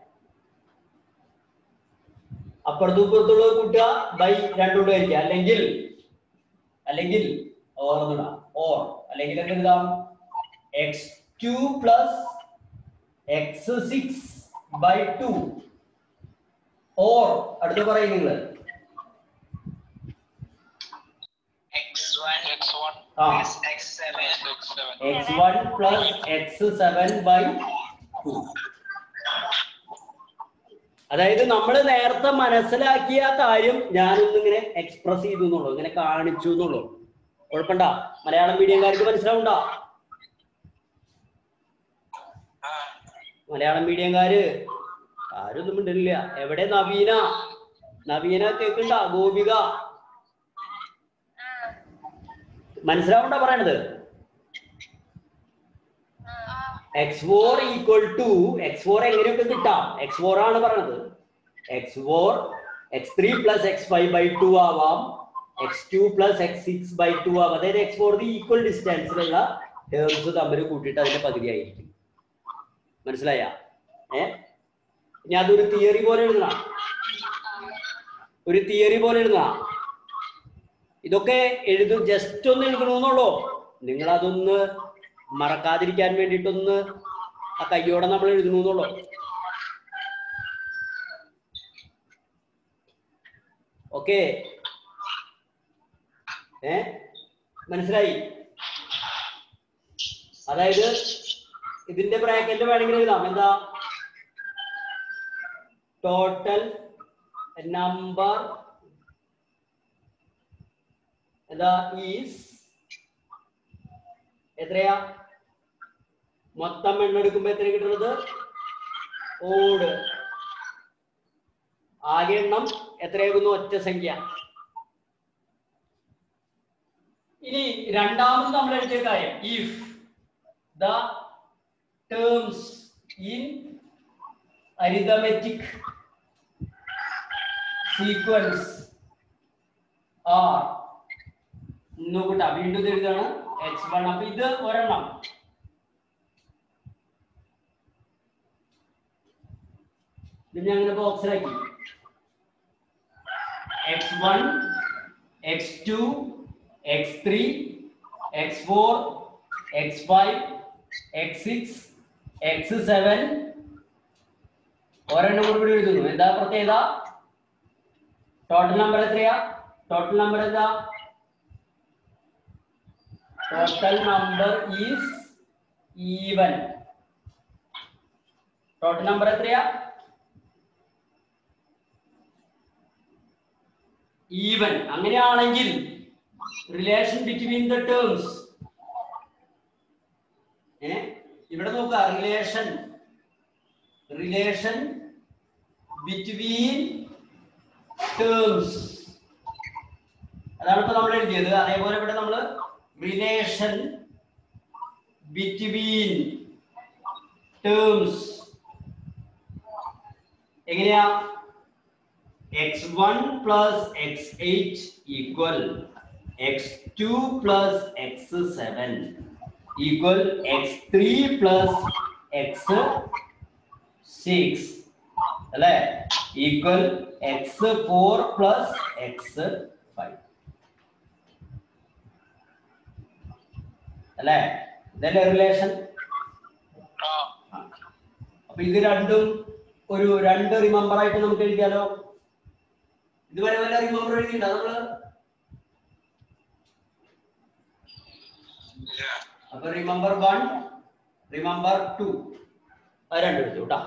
അപ്പുറത്തും ഇപ്പുറത്തുള്ള കൂട്ടുക ബൈ രണ്ടുകൂടെ ആയിരിക്കുക അല്ലെങ്കിൽ അല്ലെങ്കിൽ ഓർ ഒന്നിടാം ഓർ അല്ലെങ്കിൽ എന്തെഴുതാം x two plus x six by two or അടുത്ത് പറയും നിങ്ങൾ എക്സ് വൺ എക്സ് വൺ ആ. X seven x seven x one plus x seven by two അതായത് നമ്മൾ നേരത്തെ മനസ്സിലാക്കിയ കാര്യം ഞാനൊന്നിങ്ങനെ എക്സ്പ്രസ് ചെയ്തു എന്നുള്ളൂ ഇങ്ങനെ കാണിച്ചു എന്നുള്ളൂ കുഴപ്പണ്ട മലയാളം മീഡിയംകാർക്ക് മനസ്സിലാവുണ്ടോ ആ മലയാളം മീഡിയംകാര് ആരൊന്നും മിണ്ടില്ല എവിടെ നവീന നവീന കേൾക്കണ്ട ഗോപിക മനസ്സിലാവണ്ട പറയണത് x four equal to x four എങ്ങനെയൊക്കെ കിട്ടാം എക്സ് ഫോർ ആണ് പറയണത് x four x three plus x five by two ആവാം x two plus x six by two ആവാം അതായത് എക്സ് ഫോർ ഈക്വൽ ഡിസ്റ്റൻസിലുള്ള ടേംസ് തമ്മിൽ കൂട്ടിയിട്ട് അതിന്റെ പകുതി ആയിരിക്കും മനസ്സിലായ ഏ ഇനി അതൊരു തിയറി പോലെ എഴുതണം ഒരു തിയറി പോലെ എഴുതണം ഇതൊക്കെ എഴുതും ജസ്റ്റ് ഒന്ന് എഴുതണമെന്നുള്ളൂ നിങ്ങൾ അതൊന്ന് മറക്കാതിരിക്കാൻ വേണ്ടിയിട്ടൊന്ന് ആ കയ്യോടെ നമ്മൾ എഴുതണമെന്നുള്ളൂ ഓക്കെ ഏ മനസ്സിലായി അതായത് ഇതിന്റെ ബ്രാക്കറ്റ് വേണമെങ്കിൽ എഴുതാം എന്താ ടോട്ടൽ നമ്പർ എന്താ ഈസ് എത്രയാ മൊത്തം എണ്ണം എടുക്കുമ്പോ എത്ര കിട്ടുന്നത് ഓട് ആകെ എണ്ണം എത്രയാകുന്നു ഒറ്റ സംഖ്യ ഇനി രണ്ടാമത് നമ്മൾ എഴുതിയ കാര്യം if the terms in arithmetic sequence are നോക്കട്ടെ വീണ്ടും ഇത് എഴുതാണ് എക്സ് വൺ അപ്പൊ ഇത് ഒരെണ്ണം ഇത് ഞാൻ അങ്ങനെ ബോക്സിലാക്കി x one x two x three x four x five x six x seven ഒരെണ്ണം കൂടി ഇവിടെ എഴുതുന്നു എന്താ പ്രത്യേകത ടോട്ടൽ നമ്പർ എത്രയാ ടോട്ടൽ നമ്പർ എന്താ total number is even total number എത്രയാ ഈവൻ അങ്ങനെയാണെങ്കിൽ റിലേഷൻ ബിറ്റ്വീൻ ദ ടേംസ് ഏ ഇവിടെ നോക്കുക റിലേഷൻ റിലേഷൻ ബിറ്റ്വീൻ ടേംസ് അതാണ് ഇപ്പൊ നമ്മൾ എഴുതിയത് അതേപോലെ ഇവിടെ നമ്മൾ റിലേഷൻ ബിറ്റ്വീൻ ടേംസ് എങ്ങനെയാ x one plus x eight equal x two plus x seven equal x three plus x six അല്ലേ equal x four plus x five അല്ലേ ഇതല്ലേ റിലേഷൻ ആ അപ്പൊ ഇത് രണ്ടും ഒരു രണ്ട് റിമെമ്പർ ആയിട്ട് നമുക്ക് എഴുതിയാലോ ഇതുവരെ വല്ല റിമെമ്പർ എഴുതിയിട്ടുണ്ടോ നമ്മള് ഇല്ല അപ്പൊ റിമെമ്പർ വൺ റിമെമ്പർ ടു അത് രണ്ടും എഴുതി കേട്ടോ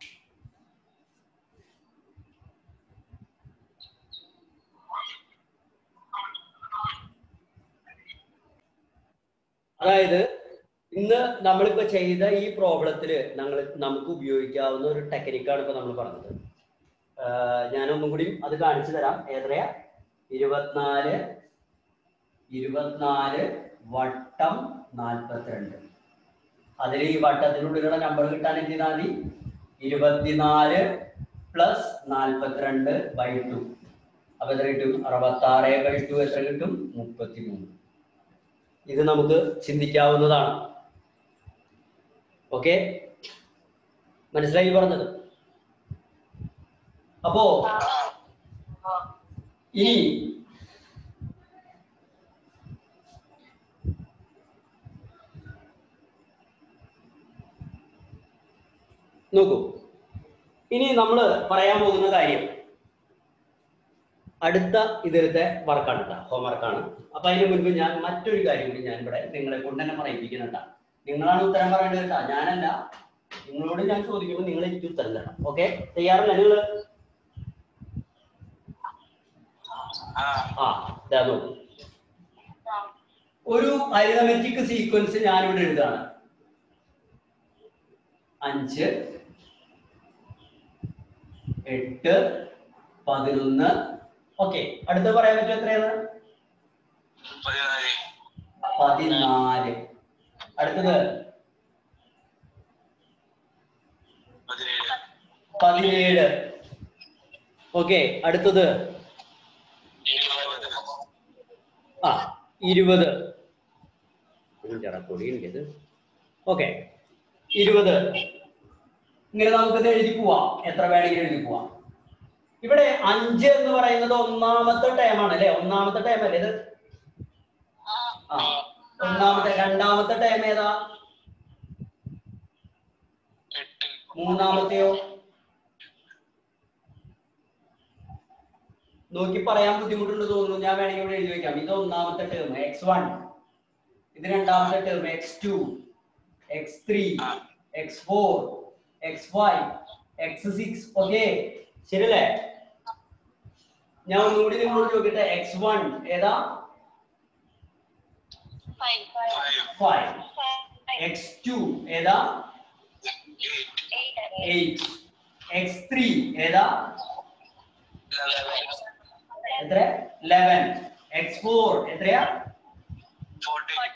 അതായത് ഇന്ന് നമ്മളിപ്പോ ചെയ്ത ഈ പ്രോബ്ലത്തില് ഞങ്ങൾ നമുക്ക് ഉപയോഗിക്കാവുന്ന ഒരു ടെക്നിക്കാണ് ഇപ്പൊ നമ്മൾ പറഞ്ഞത് ആഹ് ഞാനൊന്നും കൂടി അത് കാണിച്ചു തരാം ഏത്രയാ ഇരുപത്തിനാല് ഇരുപത്തിനാല് വട്ടം നാൽപ്പത്തിരണ്ട് അതിൽ ഈ വട്ടത്തിനുള്ളിലുള്ള നമ്പർ കിട്ടാൻ എന്ത് ചെയ്താൽ മതി ഇരുപത്തിനാല് പ്ലസ് നാൽപ്പത്തിരണ്ട് ബൈ ടു അപ്പൊ എത്ര കിട്ടും അറുപത്തി ആറ് ബൈ ടു എത്ര കിട്ടും മുപ്പത്തി മൂന്ന് ഇത് നമുക്ക് ചിന്തിക്കാവുന്നതാണ് ഓക്കെ മനസ്സിലായി പറഞ്ഞത് അപ്പോ ഇനി നോക്കൂ ഇനി നമ്മൾ പറയാൻ പോകുന്ന കാര്യം അടുത്ത ഇതിലത്തെ വർക്കാണ് കേട്ടോ ഹോംവർക്കാണ് അപ്പൊ അതിന് മുൻപ് ഞാൻ മറ്റൊരു കാര്യം കൂടി ഞാൻ ഇവിടെ നിങ്ങളെ കൊണ്ട് തന്നെ പറയിപ്പിക്കുന്നുണ്ടാ നിങ്ങളാണ് ഉത്തരം പറയേണ്ടത് കേട്ടാ ഞാനല്ല നിങ്ങളോട് ഞാൻ ചോദിക്കുമ്പോൾ നിങ്ങൾ എനിക്ക് ഉത്തരം തരണം ഓക്കെ തയ്യാറല്ല നിങ്ങൾ ആ ആ ഇതാ നോക്കൂ ഒരു അരിതമെറ്റിക് സീക്വൻസ് ഞാനിവിടെ എഴുതാണ് അഞ്ച് എട്ട് പതിനൊന്ന് ഓക്കെ അടുത്ത പറയാൻ പറ്റും എത്രയാണ് പതിനാല് പതിനാല് അടുത്തത് പതിനേഴ് പതിനേഴ് ഓക്കെ അടുത്തത് ഇരുപത് ആ ഇരുപത് കൂടി എനിക്കത് ഓക്കെ ഇരുപത് ഇങ്ങനെ നമുക്കിത് എഴുതി പോവാം എത്ര വേണമെങ്കിലും എഴുതി പോവാം ഇവിടെ അഞ്ച് എന്ന് പറയുന്നത് ഒന്നാമത്തെ ടൈമാണ് അല്ലെ ഒന്നാമത്തെ ടൈം അല്ലേ ഇത് ആ ഒന്നാമത്തെ രണ്ടാമത്തെ ടൈം ഏതാ എട്ട് മൂന്നാമത്തെയോ നോക്കി പറയാൻ ബുദ്ധിമുട്ടുണ്ട് തോന്നുന്നു ഞാൻ വേണമെങ്കിൽ ഇവിടെ എഴുതി വെക്കാം ഇത് ഒന്നാമത്തെ ടേം എക്സ് വൺ ഇത് രണ്ടാമത്തെ term x two x three ആ. X four x five x six okay ശരിയല്ലേ ഞാൻ ഒന്നുകൂടി നിങ്ങളോട് ചോദിക്കട്ടെ എക്സ് വൺ ഏതാ five five five x two ഏതാ എയ്റ്റ് എയ്റ്റ് എക്സ് ത്രീ ഏതാ ലെവൻ എത്ര ലെവൻ എക്സ് ഫോർ എത്രയാ ഫോർട്ടീൻ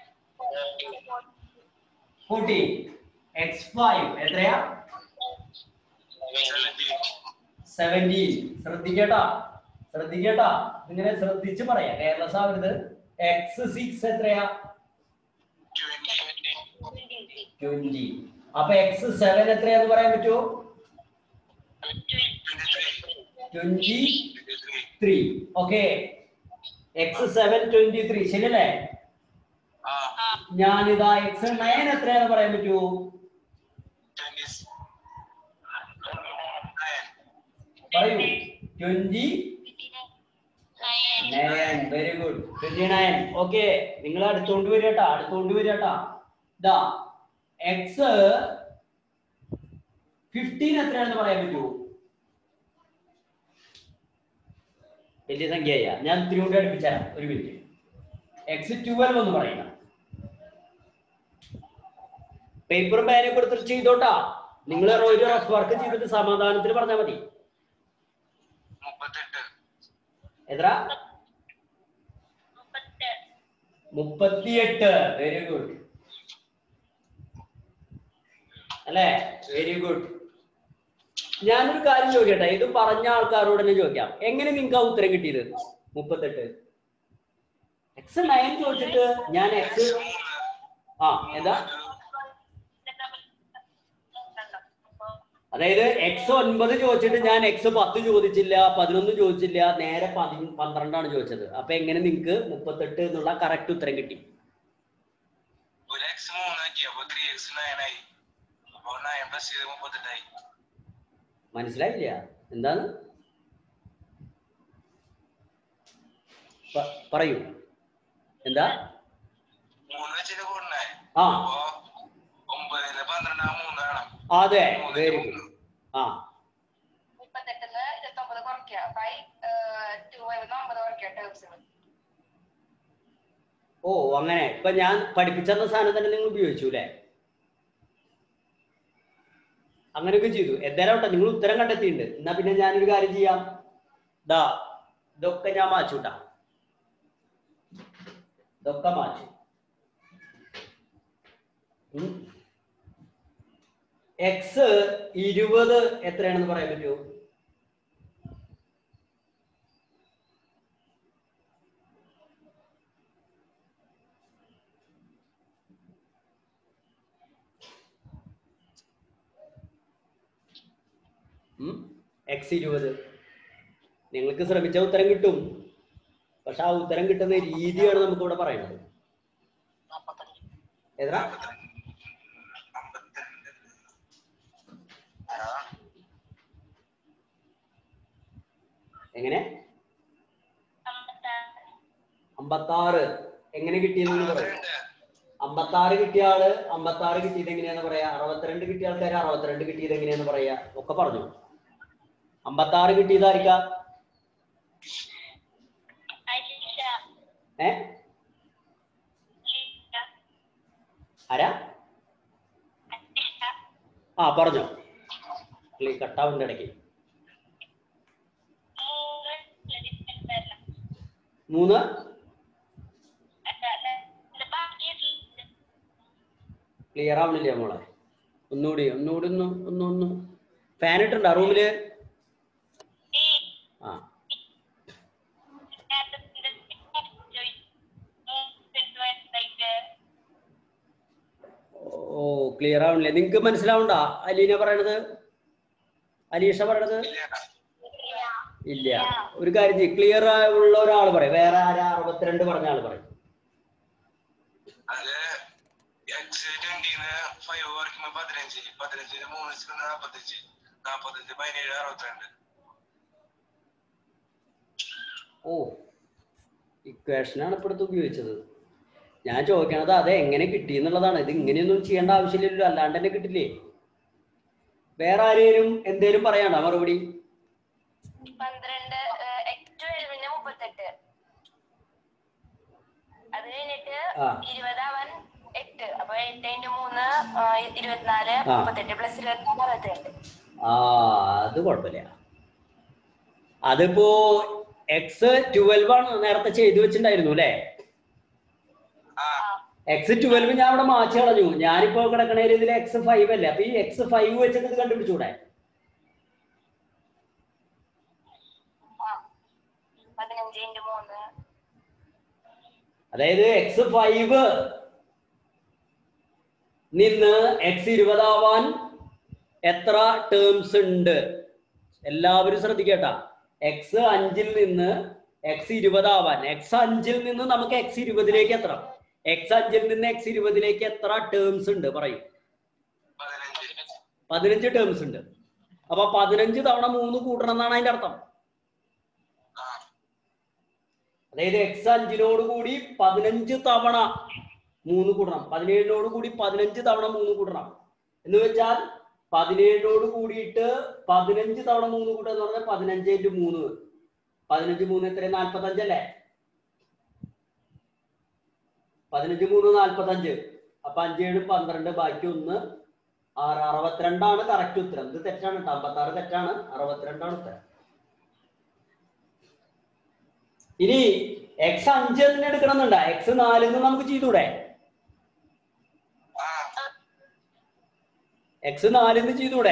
ഫോർട്ടീൻ എക്സ് ഫൈവ് എത്രയാ സെവൻറ്റീൻ സെവൻറ്റീൻ ശ്രദ്ധിക്കട്ടാ ശ്രദ്ധിക്കട്ടാ ഇങ്ങനെ ശ്രദ്ധിച്ച് പറയാം കേരള ആവരുത് എക്സ് സിക്സ് എത്രയാ ട്വന്റി ട്വന്റി അപ്പൊ എക്സ് സെവൻ എത്രയാന്ന് പറയാൻ പറ്റുമോ twenty three twenty twenty three three okay x seven twenty three ശരിയല്ലേ ആ ഞാനിതാ എക്സ് നയൻ എത്രയാന്ന് പറയാൻ പറ്റുമോ ട്വന്റി പറയൂ twenty nine very good twenty nine okay നിങ്ങൾ അടുത്തോണ്ട് വരികട്ടാ അടുത്തോണ്ട് വരികട്ടാ ഇതാ എക്സ് ഫിഫ്റ്റീൻ എത്രയാണെന്ന് പറയാൻ പറ്റുമോ വലിയ സംഖ്യയ ഞാൻ ഇത്തിരി കൂടി അടുപ്പിച്ചാൽ ഒരു മിനിറ്റ് എക്സ് ട്വൽവ് എന്ന് പറയുക പേപ്പറും പേനയും കൊടുത്തിട്ട് ചെയ്തോട്ടാ നിങ്ങൾ ഒരു റഫ് വർക്ക് ചെയ്തിട്ട് സമാധാനത്തിൽ പറഞ്ഞാൽ മതി മുപ്പത്തെട്ട് എത്ര മുപ്പത്തിയെട്ട് വെരി ഗുഡ് അല്ലേ വെരി ഗുഡ് ഞാനൊരു കാര്യം ചോദിക്കട്ടെ ഇത് പറഞ്ഞ ആൾക്കാരോട് തന്നെ ചോദിക്കാം എങ്ങനെ നിങ്ങൾക്ക് ആ ഉത്തരം കിട്ടിയത് മുപ്പത്തെട്ട് എക്സ് നയൻ ചോദിച്ചിട്ട് ഞാൻ എക്സ് ആ എന്താ അതായത് എക്സ് ഒൻപത് ചോദിച്ചിട്ട് ഞാൻ എക്സ് പത്ത് ചോദിച്ചില്ല പതിനൊന്ന് ചോദിച്ചില്ല നേരെ പതി പന്ത്രണ്ടാണ് ചോദിച്ചത് അപ്പൊ എങ്ങനെ നിങ്ങൾക്ക് മുപ്പത്തെട്ട് എന്നുള്ള കറക്റ്റ് ഉത്തരം കിട്ടി ഒരു എക്സ് മൂന്നാക്കി അപ്പൊ ത്രീ എക്സ് നയൻ ആയി അപ്പൊ നയൻ പ്ലസ് ചെയ്ത് മുപ്പത്തെട്ടായി മനസ്സിലായില്ല എന്താണ് പ- പറയൂ എന്താ മൂന്ന് വെച്ചിട്ട് കൂടണേ ആ അപ്പൊ ഒമ്പതില് പന്ത്രണ്ടാം മൂന്ന് വേണം അതെ വെരി ഗുഡ് ആ മുപ്പത്തെട്ടിന്ന് ഇരുപത്തൊമ്പത് കുറയ്ക്കുക ബൈ ടു ആയിരുന്നു ഒമ്പത് കുറയ്ക്കുക ടേംസുകൾ ഓ അങ്ങനെ ഇപ്പൊ ഞാൻ പഠിപ്പിച്ചെന്ന സാധനം തന്നെ നിങ്ങൾ ഉപയോഗിച്ചു അല്ലേ അങ്ങനെയൊക്കെ ചെയ്തു എന്തായാലും കേട്ടോ നിങ്ങൾ ഉത്തരം കണ്ടെത്തിയിട്ടുണ്ട് എന്നാ പിന്നെ ഞാനൊരു കാര്യം ചെയ്യാം ദാ ഇതൊക്കെ ഞാൻ മാറ്റൂട്ടാ ഇതൊക്കെ മാറ്റും എക്സ് ഇരുപത് എത്രയാണെന്ന് പറയാൻ പറ്റുമോ എക്സ് ഇരുപത് നിങ്ങൾക്ക് ശ്രമിച്ച ഉത്തരം കിട്ടും പക്ഷെ ആ ഉത്തരം കിട്ടുന്ന രീതിയാണ് നമുക്ക് ഇവിടെ പറയുന്നത് എത്ര അമ്പത്തിരണ്ട് എങ്ങനെ അമ്പത്താറ് എങ്ങനെ കിട്ടിയെന്ന് പറയും അമ്പത്താറ് കിട്ടിയ ആള് അമ്പത്താറ് കിട്ടിയത് എങ്ങനെയാന്ന് പറയാ അറുപത്തിരണ്ട് കിട്ടിയ ആൾക്കാർ അറുപത്തിരണ്ട് കിട്ടിയത് എങ്ങനെയാന്ന് പറയാ ഒക്കെ പറഞ്ഞു അമ്പത്താറ് കിട്ടിയതായിരിക്ക ഏ ആരാ ആ പറഞ്ഞോ കട്ടാവിന്റെ ഇടയ്ക്ക് മൂന്ന് ക്ലിയർ ആവണില്ല മോളെ ഒന്നുകൂടി ഒന്നുകൂടി ഒന്ന് ഒന്ന് ഒന്ന് ഫാൻ ഇട്ടുണ്ടോ റൂമില് ആ ഓ ക്ലിയർ ആവണില്ലേ നിങ്ങക്ക് മനസ്സിലാവണ്ട അലീന പറയണത് അലീഷ പറയണത് ഇല്ല ഒരു കാര്യം ചെയ്യ് ക്ലിയർ ഉള്ള ഒരാൾ പറയും വേറെ ആരാ അറുപത്തിരണ്ട് പറഞ്ഞ ആൾ പറയും അത് എക്സ് ട്വന്റിന്ന് ഫൈവ് കുറയ്ക്കുമ്പോ പതിനഞ്ച് പതിനഞ്ചിന് മൂന്ന് വെച്ചിട്ട് നാപ്പത്തഞ്ച് നാപ്പത്തഞ്ച് പതിനേഴ് അറുപത്തിരണ്ട് ഓ ഇക്വേഷനാണ് ഇപ്പോഴത്തെ ഉപയോഗിച്ചത് ഞാൻ ചോദിക്കണത് അത് എങ്ങനെ കിട്ടി എന്നുള്ളതാണ് ഇത് ഇങ്ങനെയൊന്നും ചെയ്യേണ്ട ആവശ്യമില്ലല്ലോ അല്ലാണ്ട് തന്നെ കിട്ടില്ലേ വേറെ ആരെയും എന്തേലും പറയാണ്ടോ മറുപടി പന്ത്രണ്ട് ട്വൽവിന് മുപ്പത്തെട്ട് അത് കഴിഞ്ഞിട്ട് ആ. ഇരുപതാവാൻ എട്ട് അപ്പൊ എട്ട് ഇൻറ്റു മൂന്ന് ആ, ഇരുപത്തിനാല് ആ. മുപ്പത്തെട്ട് പ്ലസ് ഇരുപത്തിനാല് അറുപത്തിരണ്ട് ആ അത് കുഴപ്പമില്ല അതിപ്പോ എക്സ് ട്വൽവ് ആണ് നേരത്തെ ചെയ്തു വെച്ചിട്ടുണ്ടായിരുന്നു അല്ലേ ആ എക്സ് ട്വൽവ് ഞാൻ അവിടെ മാറ്റി കളഞ്ഞു ഞാനിപ്പോ കിടക്കണ ഇതിൽ എക്സ് ഫൈവ് അല്ലേ അപ്പൊ ഈ എക്സ് ഫൈവ് വെച്ചിട്ട് ഇത് കണ്ടുപിടിച്ചൂടെ ആ പതിനഞ്ച് ഇൻറ്റു മൂന്ന് അതായത് എക്സ് ഫൈവ് നിന്ന് എക്സ് ഇരുപതാവാൻ എത്ര ടേംസ് ഉണ്ട് എല്ലാവരും ശ്രദ്ധിക്കട്ടാ എക്സ് അഞ്ചിൽ നിന്ന് എക്സ് ഇരുപതാവാൻ എക്സ് അഞ്ചിൽ നിന്ന് നമുക്ക് എക്സ് ഇരുപതിലേക്ക് എത്തണം എക്സ് അഞ്ചിൽ നിന്ന് എക്സ് ഇരുപതിലേക്ക് എത്ര ടേംസ് ഉണ്ട് പറയും പതിനഞ്ച് പതിനഞ്ച് ടേംസ് ഉണ്ട് അപ്പൊ പതിനഞ്ച് തവണ മൂന്ന് കൂട്ടണം എന്നാണ് അതിന്റെ അർത്ഥം ആ അതായത് എക്സ് അഞ്ചിനോട് കൂടി പതിനഞ്ച് തവണ മൂന്ന് കൂട്ടണം പതിനേഴിനോട് കൂടി പതിനഞ്ച് തവണ മൂന്ന് കൂട്ടണം എന്ന് വെച്ചാൽ പതിനേഴിനോട് കൂടിയിട്ട് പതിനഞ്ച് തവണ മൂന്ന് കൂട്ടുക എന്ന് പറഞ്ഞാൽ പതിനഞ്ച് ഇൻറ്റു മൂന്ന് പതിനഞ്ച് മൂന്ന് എത്രയും നാൽപ്പത്തഞ്ചല്ലേ പതിനഞ്ച് മൂന്ന് നാൽപ്പത്തഞ്ച് അപ്പൊ അഞ്ചേഴ് പന്ത്രണ്ട് ബാക്കി ഒന്ന് ആറ് അറുപത്തിരണ്ടാണ് കറക്റ്റ് ഉത്തരം ഇത് തെറ്റാണ് കേട്ടോ അമ്പത്താറ് തെറ്റാണ് അറുപത്തിരണ്ടാണ് ഉത്തരം ഇനി എക്സ് അഞ്ച് തന്നെ എടുക്കണമെന്നുണ്ടാ എക്സ് നാലിൽ നിന്ന് നമുക്ക് ചെയ്തൂടെ ആ എക്സ് നാലിന്ന് ചെയ്തൂടെ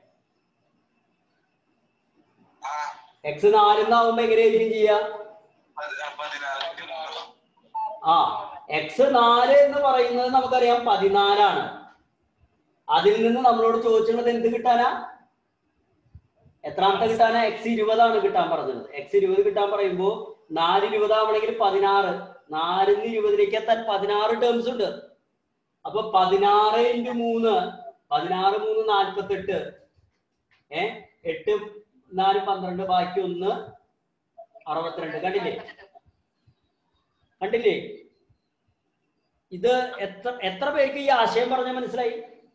ആ എക്സ് നാലിന്നാവുമ്പോ എങ്ങനെയായിരിക്കും ചെയ്യാ പതി- പതിനാലിന്റെ മൂന്ന് ആ എക്സ് നാല് എന്ന് പറയുന്നത് നമുക്കറിയാം പതിനാലാണ് അതിൽ നിന്ന് നമ്മളോട് ചോദിച്ചുള്ളത് എന്ത് കിട്ടാനാ എത്രാമത്തെ കിട്ടാനാ എക്സ് ഇരുപതാണ് കിട്ടാൻ പറഞ്ഞത് എക്സ് ഇരുപത് കിട്ടാൻ പറയുമ്പോ നാല് ഇരുപതാവണമെങ്കിൽ പതിനാറ് നാലിന്ന് ഇരുപതിലേക്ക് എത്താൻ പതിനാറ് ടേംസ് ഉണ്ട് അപ്പൊ പതിനാറ് ഇൻറ്റു മൂന്ന് പതിനാറ് മൂന്ന് നാൽപ്പത്തെട്ട് ഏ എട്ട് നാല് പന്ത്രണ്ട് ബാക്കി ഒന്ന് അറുപത്തിരണ്ട് കണ്ടില്ലേ കണ്ടില്ലേ ഇത് എത്ര എത്ര പേർക്ക് ഈ ആശയം പറഞ്ഞ മനസ്സിലായി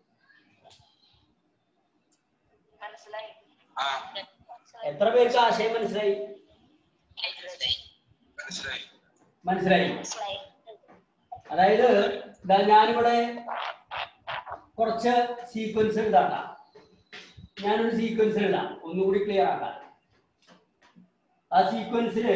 മനസ്സിലായി ആ എത്ര പേർക്ക് ആശയം മനസ്സിലായി മനസ്സിലായി മനസ്സിലായി മനസ്സിലായി അതായത് ഇതാ ഞാനിവിടെ കുറച്ച് സീക്വൻസ് എഴുതാണ്ട ഞാനൊരു സീക്വൻസ് എഴുതാം ഒന്നുകൂടി ക്ലിയർ ആക്കാം ആ സീക്വൻസില്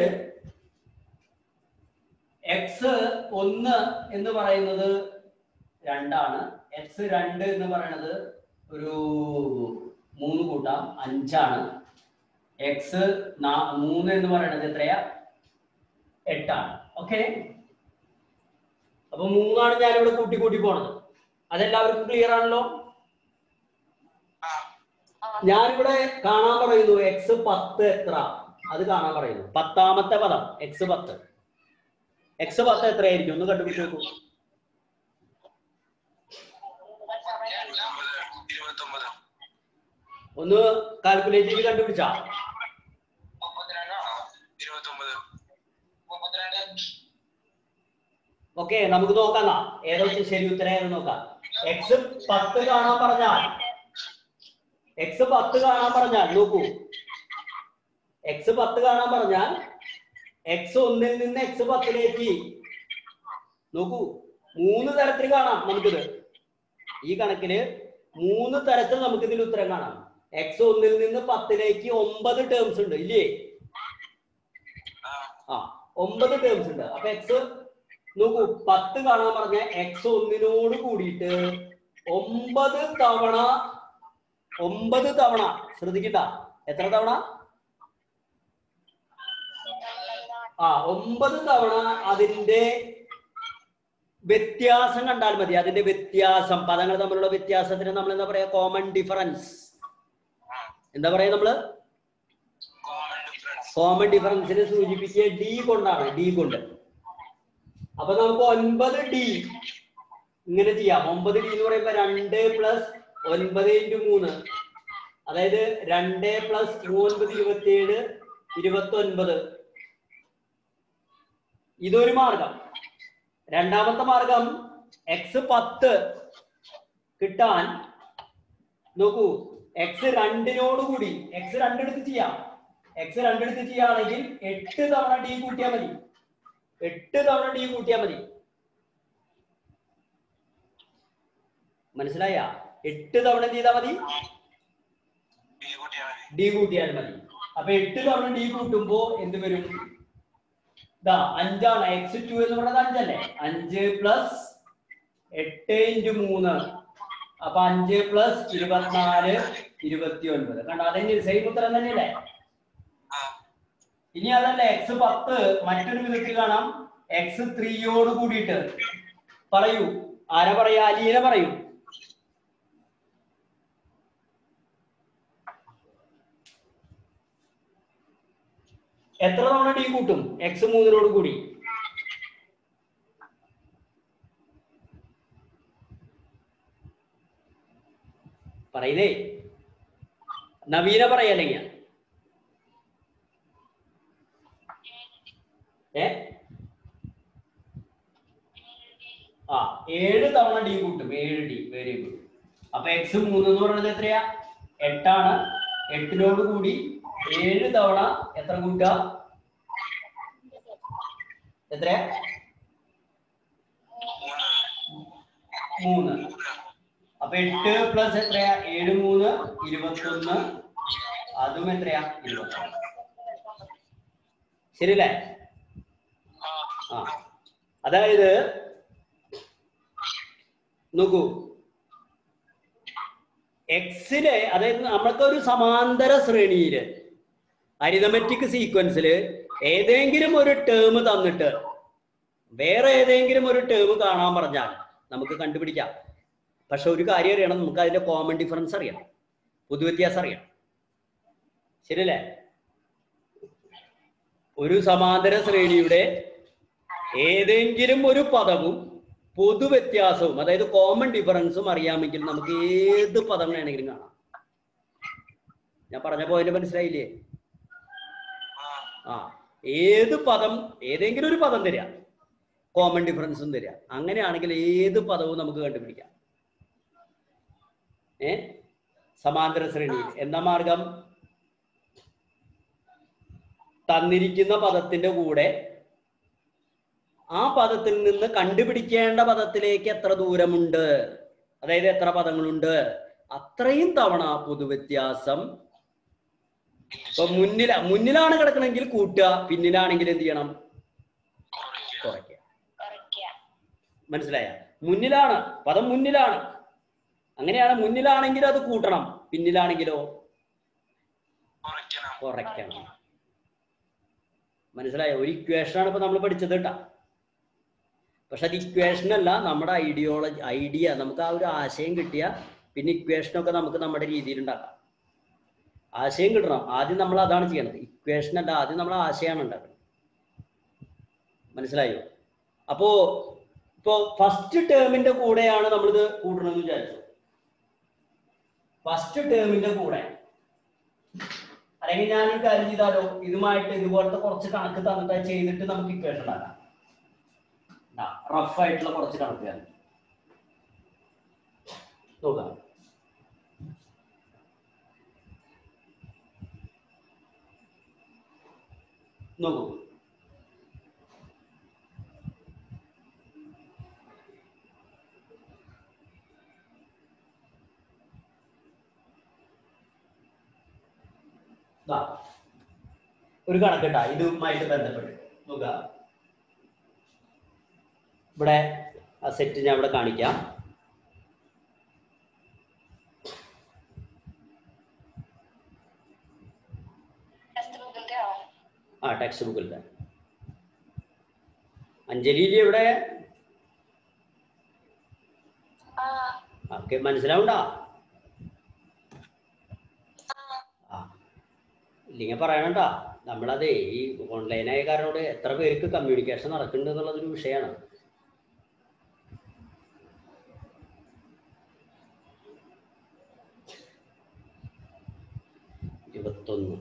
എക്സ് ഒന്ന് എന്ന് പറയുന്നത് രണ്ടാണ് എക്സ് രണ്ട് എന്ന് പറയുന്നത് ഒരു മൂന്ന് കൂട്ടാം അഞ്ചാണ് എക്സ് മൂന്ന് എന്ന് പറയുന്നത് എത്രയാ എട്ടാണ് ഓക്കെ അപ്പൊ മൂന്നാണ് ഞാനിവിടെ കൂട്ടി കൂട്ടി പോണത് അതെല്ലാവർക്കും ക്ലിയർ ആണല്ലോ ആ ഞാനിവിടെ കാണാൻ പറയുന്നു എക്സ് പത്ത് എത്ര അത് കാണാൻ പറയുന്നു പത്താമത്തെ പദം എക്സ് പത്ത് എക്സ് പത്ത് എത്രയായിരിക്കും ഒന്ന് കണ്ടുപിടിച്ച് നോക്കൂ ഇരുപത്തൊമ്പത് ഇരുപത്തൊമ്പത് ഒന്ന് കാൽക്കുലേറ്റ് ചെയ്ത് കണ്ടുപിടിച്ചാ മുപ്പത്തിരണ്ടോ ഇരുപത്തൊമ്പത് മുപ്പത്തിരണ്ട് ഓക്കെ നമുക്ക് നോക്കാം ഏതൊക്കെ ശരി ഉത്തരം ഏതെന്ന് നോക്കാം എക്സ് പത്ത് കാണാൻ പറഞ്ഞാൽ എക്സ് പത്ത് കാണാൻ പറഞ്ഞാൽ നോക്കൂ എക്സ് പത്ത് കാണാൻ പറഞ്ഞാൽ എക്സ് ഒന്നിൽ നിന്ന് എക്സ് പത്തിലേക്ക് നോക്കൂ മൂന്ന് തരത്തിൽ കാണാം നമുക്കിത് ഈ കണക്കില് മൂന്ന് തരത്തിൽ നമുക്ക് ഇതിൽ ഉത്തരം കാണാം എക്സ് ഒന്നിൽ നിന്ന് പത്തിലേക്ക് ഒമ്പത് ടേംസ് ഉണ്ട് ഇല്ലേ ആ ആ ഒമ്പത് ടേംസ് ഉണ്ട് അപ്പൊ എക്സ് നോക്കൂ പത്ത് കാണാൻ പറഞ്ഞ എക്സ് ഒന്നിനോട് കൂടിയിട്ട് ഒമ്പത് തവണ ഒമ്പത് തവണ ശ്രദ്ധിക്കണ്ട എത്ര തവണ ആ ഒമ്പത് തവണ അതിന്റെ വ്യത്യാസം കണ്ടാൽ മതി അതിന്റെ വ്യത്യാസം പദങ്ങൾ തമ്മിലുള്ള വ്യത്യാസത്തിന് നമ്മൾ എന്താ പറയാ കോമൺ ഡിഫറൻസ് എന്താ പറയാ നമ്മള് കോമൺ ഡിഫറൻസ് കോമൺ ഡിഫറൻസിനെ സൂചിപ്പിക്കുക ഡി കൊണ്ടാണ് ഡി കൊണ്ട് അപ്പൊ നമുക്ക് ഒൻപത് ഡി ഇങ്ങനെ ചെയ്യാം ഒമ്പത് ഡി എന്ന് പറയുമ്പോ രണ്ട് പ്ലസ് ഒൻപത് ഇൻറ്റു മൂന്ന് അതായത് രണ്ട് പ്ലസ് മൂന്നൊൻപത് ഇരുപത്തിയേഴ് ഇരുപത്തി ഒൻപത് ഇതൊരു മാർഗം രണ്ടാമത്തെ മാർഗം എക്സ് പത്ത് കിട്ടാൻ നോക്കൂ എക്സ് രണ്ടിനോട് കൂടി എക്സ് രണ്ടെടുത്ത് ചെയ്യാം എക്സ് രണ്ടെടുത്ത് ചെയ്യുകയാണെങ്കിൽ എട്ട് തവണ ഡി കൂട്ടിയാൽ മതി എട്ട് തവണ ഡി കൂട്ടിയാൽ മതി മനസ്സിലായ എട്ട് തവണ എന്ത് ചെയ്താൽ മതി ബി കൂട്ടിയാൽ മതി ഡി കൂട്ടിയാൽ മതി അപ്പൊ എട്ട് തവണ ഡി കൂട്ടുമ്പോ എന്ത് വരും ഇതാ അഞ്ചാണ് എക്സ് ടു എന്ന് പറയുന്നത് അഞ്ചല്ലേ അഞ്ച് പ്ലസ് എട്ട് ഇൻറ്റു മൂന്ന് അപ്പൊ അഞ്ച് പ്ലസ് ഇരുപത്തിനാല് ഇരുപത്തി ഒൻപത് കണ്ടോ അതെന്നെ സെയിം ഉത്തരം തന്നെയല്ലേ ആ ഇനി അതല്ല എക്സ് പത്ത് മറ്റൊരു വിധത്തിൽ കാണാം എക്സ് ത്രീയോട് കൂടിയിട്ട് പറയൂ ആരാ പറയാ അലീന പറയൂ എത്ര തവണ ഡി കൂട്ടും എക്സ് മൂന്നിനോട് കൂടി പറയുന്നേ നവീന പറയല്ലെങ്കിൽ ഏ ആ ഏഴ് തവണ ഡി കൂട്ടും ഏഴ് ഡി വെരി ഗുഡ് അപ്പൊ എക്സ് മൂന്ന് എന്ന് പറയുന്നത് എത്രയാ എട്ടാണ് എട്ടിനോട് കൂടി ഏഴ് തവണ എത്ര കൂട്ടുക എത്രയാ മൂന്ന് മൂന്ന് മൂന്ന് അപ്പൊ എട്ട് പ്ലസ് എത്രയാ ഏഴ് മൂന്ന് ഇരുപത്തൊന്ന് അതും എത്രയാ ഇരുപത്തൊന്ന് ശരിയല്ലേ ആ ആ അതായത് നോക്കൂ എക്സിലെ അതായത് നമ്മൾക്ക് ഒരു സമാന്തര ശ്രേണിയില് അരിതമെറ്റിക് സീക്വൻസിൽ ഏതെങ്കിലും ഒരു ടേം തന്നിട്ട് വേറെ ഏതെങ്കിലും ഒരു ടേം കാണാൻ പറഞ്ഞാൽ നമുക്ക് കണ്ടുപിടിക്കാം പക്ഷെ ഒരു കാര്യം അറിയണം നമുക്ക് അതിന്റെ കോമൺ ഡിഫറൻസ് അറിയണം പൊതുവ്യത്യാസം അറിയണം ശരിയല്ലേ ഒരു സമാന്തര ശ്രേണിയുടെ ഏതെങ്കിലും ഒരു പദവും പൊതുവ്യത്യാസവും അതായത് കോമൺ ഡിഫറൻസും അറിയാമെങ്കിൽ നമുക്ക് ഏത് പദം വേണമെങ്കിലും കാണാം ഞാൻ പറഞ്ഞ പോയിന്റ് മനസ്സിലായില്ലേ ആ ആ ഏത് പദം ഏതെങ്കിലും ഒരു പദം തരിക കോമൺ ഡിഫറൻസും തരിക അങ്ങനെയാണെങ്കിൽ ഏത് പദവും നമുക്ക് കണ്ടുപിടിക്കാം ഏ സമാന്തര ശ്രേണിയിൽ എന്ന മാർഗം തന്നിരിക്കുന്ന പദത്തിന്റെ കൂടെ ആ പദത്തിൽ നിന്ന് കണ്ടുപിടിക്കേണ്ട പദത്തിലേക്ക് എത്ര ദൂരമുണ്ട് അതായത് എത്ര പദങ്ങളുണ്ട് അത്രയും തവണ പൊതുവ്യത്യാസം ഇപ്പൊ മുന്നില മുന്നിലാണ് കിടക്കണമെങ്കിൽ കൂട്ടുക പിന്നിലാണെങ്കിൽ എന്ത് ചെയ്യണം കുറയ്ക്കുക കുറയ്ക്കുക കുറയ്ക്കുക മനസ്സിലായ മുന്നിലാണ് പദം മുന്നിലാണ് അങ്ങനെയാണ് മുന്നിലാണെങ്കിൽ അത് കൂട്ടണം പിന്നിലാണെങ്കിലോ കുറയ്ക്കണം കുറയ്ക്കണം മനസ്സിലായോ ഒരു ഇക്വേഷനാണ് ഇപ്പൊ നമ്മൾ പഠിച്ചത് കേട്ടാ പക്ഷെ അത് ഇക്വേഷൻ അല്ല നമ്മുടെ ഐഡിയോളജി ഐഡിയ നമുക്ക് ആ ഒരു ആശയം കിട്ടിയ പിന്നെ ഇക്വേഷനൊക്കെ നമുക്ക് നമ്മുടെ രീതിയിൽ ഉണ്ടാക്കാം ആശയം കിട്ടണം ആദ്യം നമ്മൾ അതാണ് ചെയ്യണത് ഇക്വേഷൻ അല്ല ആദ്യം നമ്മൾ ആശയമാണ് ഉണ്ടാക്കുന്നത് മനസ്സിലായോ അപ്പോ ഇപ്പോ ഫസ്റ്റ് ടേമിന്റെ കൂടെയാണ് നമ്മളിത് കൂട്ടണമെന്ന് വിചാരിച്ചു ഫസ്റ്റ് ടേമിന്റെ കൂടെ അല്ലെങ്കിൽ ഞാൻ ഈ കാര്യം ചെയ്താലോ ഇതുമായിട്ട് ഇതുപോലത്തെ കുറച്ച് കണക്ക് തന്നിട്ട് അത് ചെയ്തിട്ട് നമുക്ക് ഇക്വേഷൻ ഉണ്ടാക്കാം റഫ് ആയിട്ടുള്ള കുറച്ച് കണക്ക് ഞാൻ നോക്കാം നോക്കൂ ദാ, ഒരു കണക്കിട്ടാ ഇതുമായിട്ട് ബന്ധപ്പെട്ട് നോക്കുക ഇവിടെ ആ സെറ്റ് ഞാൻ ഇവിടെ കാണിക്കാം ടെക്സ്റ്റ് ബുക്കിന്റെ ആവും ആ ടെക്സ്റ്റ് ബുക്കിലത്തെ അഞ്ജലിയില് ഇവിടെ ആ ഒക്കെ മനസ്സിലാവണ്ടാ ആ ഇല്ലെങ്കിൽ പറയണട്ടാ നമ്മളതേ ഈ ഓൺലൈനായ കാരണോട് എത്ര പേർക്ക് കമ്മ്യൂണിക്കേഷൻ നടക്കുന്നുണ്ട് എന്നുള്ളതൊരു വിഷയമാണ് ഇരുപത്തൊന്ന്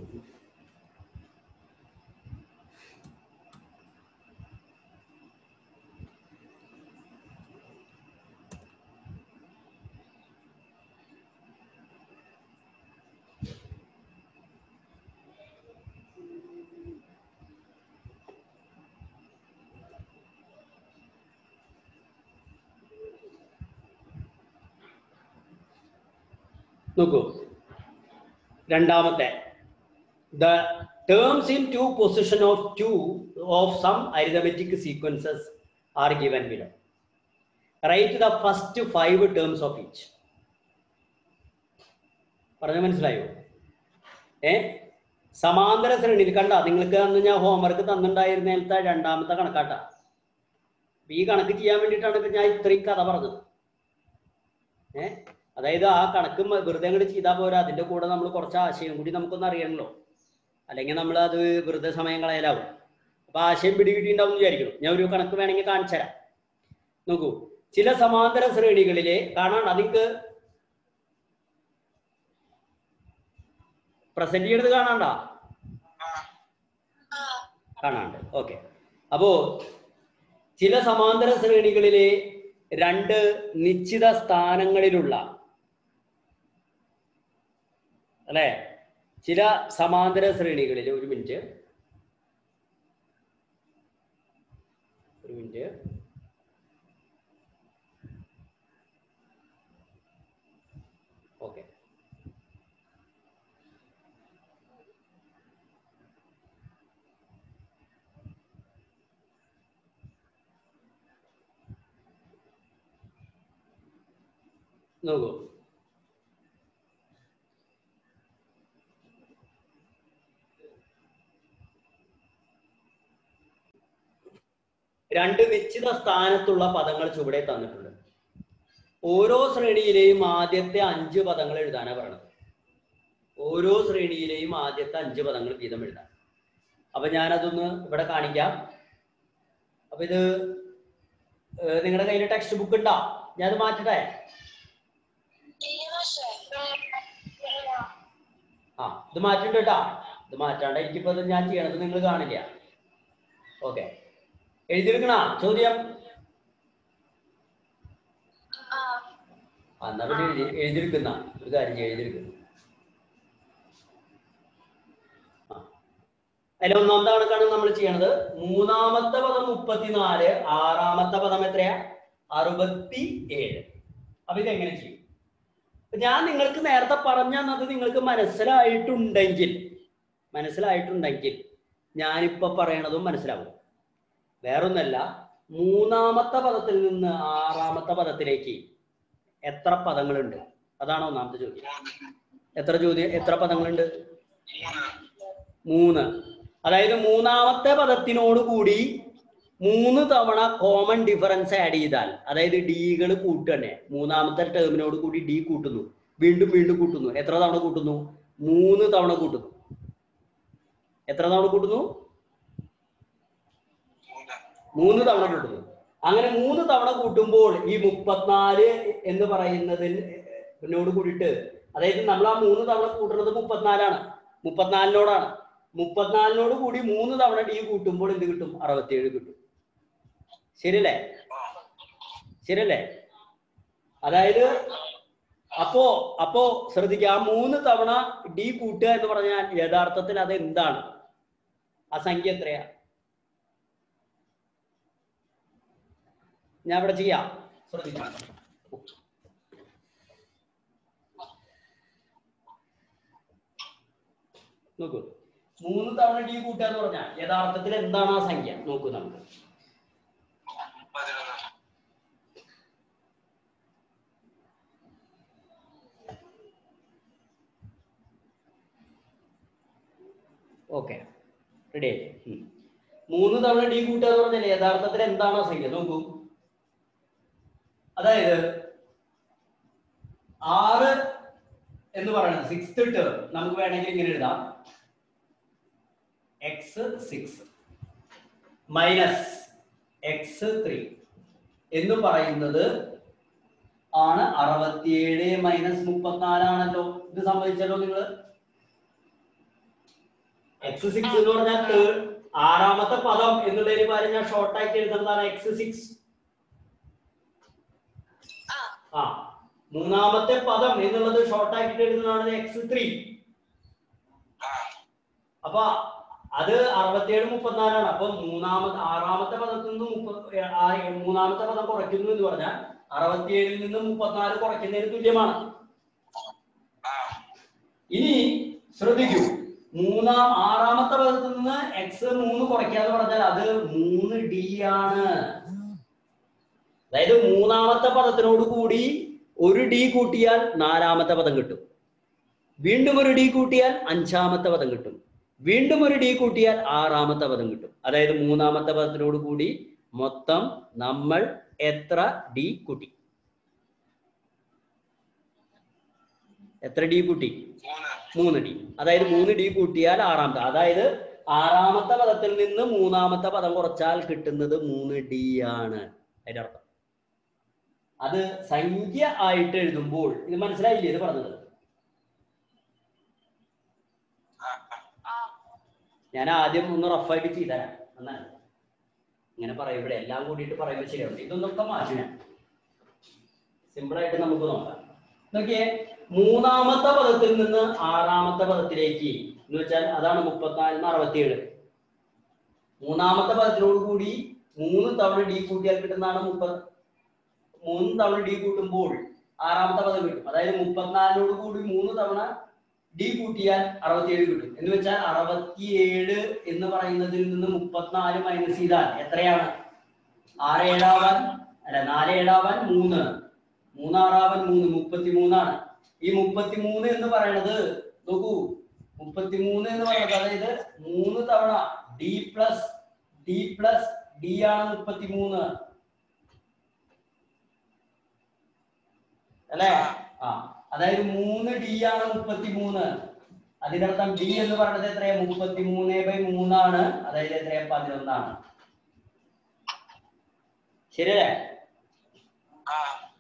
നോക്കൂ രണ്ടാമത്തെ the terms in two position of two of some arithmetic sequences are given below write the first five terms of each പറഞ്ഞ മനസ്സിലായോ ഏ സമാന്തര ശ്രേണിയിൽ കണ്ട നിങ്ങൾക്ക് അന്ന് ഞാൻ ഹോംവർക്ക് തന്നിട്ടുണ്ടായിരുന്നേലത്തെ രണ്ടാമത്തെ കണക്കാട്ടാ അപ്പൊ ഈ കണക്ക് ചെയ്യാൻ വേണ്ടിയിട്ടാണ് ഇപ്പൊ ഞാൻ ഇത്രയും കഥ പറഞ്ഞത് ഏ അതായത് ആ കണക്ക് മ- വെറുതെ അങ്ങോട്ട് ചെയ്താൽ പോരാ അതിന്റെ കൂടെ നമ്മൾ കുറച്ച് ആശയം കൂടി നമുക്കൊന്ന് അറിയണല്ലോ അല്ലെങ്കിൽ നമ്മൾ അത് വെറുതെ സമയം കളയലാവും അപ്പൊ ആശയം പിടികിട്ടിണ്ടാവും എന്ന് വിചാരിക്കണം ഞാൻ ഒരു കണക്ക് വേണമെങ്കിൽ കാണിച്ചു തരാം നോക്കൂ ചില സമാന്തര ശ്രേണികളിലെ കാണാൻ അതിക്ക് പ്രസന്റ് ചെയ്യണത് കാണാണ്ടാ ആ കാണാണ്ട് ഓക്കെ അപ്പോ ചില സമാന്തര ശ്രേണികളിലെ രണ്ട് നിശ്ചിത സ്ഥാനങ്ങളിലുള്ള അല്ലെ ചില സമാന്തര ശ്രേണികളിൽ ഒരു മിനിറ്റ് ഒരു മിനിറ്റ് ഓക്കെ നോക്കൂ രണ്ട് നിശ്ചിത സ്ഥാനത്തുള്ള പദങ്ങൾ ചുവടെ തന്നിട്ടുണ്ട് ഓരോ ശ്രേണിയിലെയും ആദ്യത്തെ അഞ്ച് പദങ്ങൾ എഴുതാനാ പറയണത് ഓരോ ശ്രേണിയിലെയും ആദ്യത്തെ അഞ്ച് പദങ്ങൾ വീതം എഴുതാൻ അപ്പൊ ഞാനതൊന്ന് ഇവിടെ കാണിക്കാം അപ്പൊ ഇത് ഏഹ് നിങ്ങളുടെ കയ്യിൽ ടെക്സ്റ്റ് ബുക്ക് ഉണ്ടോ ഞാനത് മാറ്റട്ടെ ആ ഇത് മാറ്റുണ്ട് കേട്ടാ ഇത് മാറ്റാണ്ട് എനിക്കിപ്പോ ഇത് ഞാൻ ചെയ്യണത് നിങ്ങൾ കാണില്ല ഓക്കെ എഴുതിയെടുക്കണ ചോദ്യം ആ, എന്നാ പിന്നെ എഴുതി എഴുതിയെടുക്കുന്ന ഒരു കാര്യം ചെയ്യ്, എഴുതിയെടുക്കുന്നു ആ. അതിൽ ഒന്നാമത്തെ കണക്കാണ് നമ്മൾ ചെയ്യണത് മൂന്നാമത്തെ പദം മുപ്പത്തിനാല് ആറാമത്തെ പദം എത്രയാ അറുപത്തി ഏഴ് അപ്പൊ ഇതെങ്ങനെ ചെയ്യും അപ്പൊ ഞാൻ നിങ്ങൾക്ക് നേരത്തെ പറഞ്ഞു തന്നത് നിങ്ങൾക്ക് മനസ്സിലായിട്ടുണ്ടെങ്കിൽ മനസ്സിലായിട്ടുണ്ടെങ്കിൽ ഞാനിപ്പോ പറയണതും മനസ്സിലാവും വേറൊന്നല്ല മൂന്നാമത്തെ പദത്തിൽ നിന്ന് ആറാമത്തെ പദത്തിലേക്ക് എത്ര പദങ്ങളുണ്ട് അതാണ് ഒന്നാമത്തെ ചോദ്യം എത്ര ചോദ്യം എത്ര പദങ്ങളുണ്ട് മൂന്ന് മൂന്ന് അതായത് മൂന്നാമത്തെ പദത്തിനോട് കൂടി മൂന്ന് തവണ കോമൺ ഡിഫറൻസ് ആഡ് ചെയ്താൽ അതായത് ഡികൾ കൂട്ടുകന്നെ മൂന്നാമത്തെ ടേമിനോട് കൂടി ഡി കൂട്ടുന്നു വീണ്ടും വീണ്ടും കൂട്ടുന്നു എത്ര തവണ കൂട്ടുന്നു മൂന്ന് തവണ കൂട്ടുന്നു എത്ര തവണ കൂട്ടുന്നു മൂന്ന് മൂന്ന് തവണ കൂട്ടുന്നു അങ്ങനെ മൂന്ന് തവണ കൂട്ടുമ്പോൾ ഈ മുപ്പത്തിനാല് എന്ന് പറയുന്നതിനോട് കൂടിയിട്ട് അതായത് നമ്മൾ ആ മൂന്ന് തവണ കൂട്ടുന്നത് മുപ്പത്തിനാലാണ് മുപ്പത്തിനാലിനോടാണ് മുപ്പത്തിനാലിനോട് കൂടി മൂന്ന് തവണ ഡി കൂട്ടുമ്പോൾ എന്ത് കിട്ടും അറുപത്തിയേഴ് കിട്ടും ശരിയല്ലേ ശരിയല്ലേ അതായത് അപ്പോ അപ്പോ ശ്രദ്ധിക്കുക ആ മൂന്ന് തവണ ഡി കൂട്ടുക എന്ന് പറഞ്ഞാൽ യഥാർത്ഥത്തിൽ അത് എന്താണ് ആ സംഖ്യ എത്രയാ ഞാൻ ഇവിടെ ചെയ്യാം ശ്രദ്ധിക്കാം നോക്കൂ മൂന്ന് തവണ ഡി കൂട്ടുക എന്ന് പറഞ്ഞാൽ യഥാർത്ഥത്തിൽ എന്താണ് ആ സംഖ്യ നോക്കൂ നമുക്ക് പതിനൊന്ന് ഓക്കെ റെഡി ആയി ഉം. മൂന്ന് തവണ ഡി കൂട്ടുക എന്ന് പറഞ്ഞാൽ യഥാർത്ഥത്തിൽ എന്താണ് ആ സംഖ്യ നോക്കൂ അതായത് ആറ് എന്ന് പറയുന്നത് സിക്സ് ടേം നമുക്ക് വേണമെങ്കിൽ ഇങ്ങനെ എഴുതാം x six minus x three എന്ന് പറയുന്നത് ആണ് അറുപത്തിയേഴ് മൈനസ് മുപ്പത്തിനാലാണല്ലോ ഇത് സമ്മതിച്ചല്ലോ നിങ്ങൾ എക്സ് സിക്സ് എന്ന് പറഞ്ഞാൽ തേർഡ് ആറാമത്തെ പദം എന്നുള്ളതിന് പകരം ഞാൻ ഷോർട്ട് ആക്കി എഴുതുന്നതാണ് എക്സ് സിക്സ് ആ മൂന്നാമത്തെ പദം എന്നുള്ളത് ഷോർട്ട് ആക്കിയിട്ട് എഴുതുന്നതാണ് എക്സ് ത്രീ ആ അപ്പൊ അത് അറുപത്തിയേഴ് മുപ്പത്തിനാലാണ് അപ്പൊ മൂന്നാമത്തെ ആറാമത്തെ പദത്തിൽ നിന്ന് മുപ്പത് ആ മൂന്നാമത്തെ പദം കുറയ്ക്കുന്നു എന്ന് പറഞ്ഞാൽ അറുപത്തിയേഴിൽ നിന്ന് മുപ്പത്തിനാല് കുറയ്ക്കുന്നതിന് തുല്യമാണ് ആ ഇനി ശ്രദ്ധിക്കൂ മൂന്നാം ആറാമത്തെ പദത്തിൽ നിന്ന് എക്സ് മൂന്ന് കുറയ്ക്കാന്ന് പറഞ്ഞാൽ അത് മൂന്ന് ഡി ആണ് അതായത് മൂന്നാമത്തെ പദത്തിനോട് കൂടി ഒരു ഡി കൂട്ടിയാൽ നാലാമത്തെ പദം കിട്ടും വീണ്ടും ഒരു ഡി കൂട്ടിയാൽ അഞ്ചാമത്തെ പദം കിട്ടും വീണ്ടും ഒരു ഡി കൂട്ടിയാൽ ആറാമത്തെ പദം കിട്ടും അതായത് മൂന്നാമത്തെ പദത്തിനോട് കൂടി മൊത്തം നമ്മൾ എത്ര ഡി കൂട്ടി എത്ര ഡി കൂട്ടി മൂന്ന് മൂന്ന് ഡി അതായത് മൂന്ന് ഡി കൂട്ടിയാൽ ആറാമത്തെ അതായത് ആറാമത്തെ പദത്തിൽ നിന്ന് മൂന്നാമത്തെ പദം കുറച്ചാൽ കിട്ടുന്നത് മൂന്ന് ഡി ആണ് അതിന്റെ അർത്ഥം അത് സംഖ്യ ആയിട്ട് എഴുതുമ്പോൾ ഇത് മനസ്സിലായില്ലേ ഇത് പറഞ്ഞത് ആ ആ. ഞാൻ ആദ്യം ഒന്ന് റഫായിട്ട് ചെയ്തുതരാം എന്നാണ് ഇങ്ങനെ പറയും ഇവിടെ എല്ലാം കൂടിയിട്ട് പറയുമ്പോൾ ശരിയാവില്ല ഇതൊന്നൊക്കെ മാറ്റി ഞാൻ സിമ്പിൾ ആയിട്ട് നമുക്ക് നോക്കാം നോക്കിയേ മൂന്നാമത്തെ പദത്തിൽ നിന്ന് ആറാമത്തെ പദത്തിലേക്ക് എന്ന് വെച്ചാൽ അതാണ് മുപ്പത്തിനാലിന് അറുപത്തിയേഴ് മൂന്നാമത്തെ പദത്തിനോട് കൂടി മൂന്ന് തവണ ഡി കൂട്ടിയാൽ കിട്ടുന്നതാണ് മുപ്പത് മൂന്ന് തവണ ഡി കൂട്ടുമ്പോൾ ആറാമത്തെ പദം കിട്ടും അതായത് മുപ്പത്തിനാലിനോട് കൂടി മൂന്ന് തവണ ഡി കൂട്ടിയാൽ അറുപത്തിയേഴ് കിട്ടും എന്ന് വെച്ചാൽ അറുപത്തിയേഴ് എന്ന് പറയുന്നതിൽ നിന്ന് മുപ്പത്തിനാല് മൈനസ് ചെയ്താൽ എത്രയാണ് ആറ് ഏഴാവാൻ അല്ല നാല് ഏഴാവാൻ മൂന്ന് മൂന്നാറാവാൻ മൂന്ന് മുപ്പത്തി മൂന്നാണ് ഈ മുപ്പത്തി മൂന്ന് എന്ന് പറയുന്നത് നോക്കൂ മുപ്പത്തി മൂന്ന് എന്ന് പറയുന്നത് അതായത് മൂന്ന് തവണ D plus D plus D ആണ് മുപ്പത്തിമൂന്ന് അല്ലേ ആ അതായത് മൂന്ന് ഡി ആണ് മുപ്പത്തിമൂന്ന് അതിനർത്ഥം ഡി എന്ന് പറയുന്നത് എത്രയാ മുപ്പത്തിമൂന്ന് ബൈ മൂന്നാണ് അതായത് എത്രയാ പതിനൊന്നാണ് ശരിയല്ലേ ആ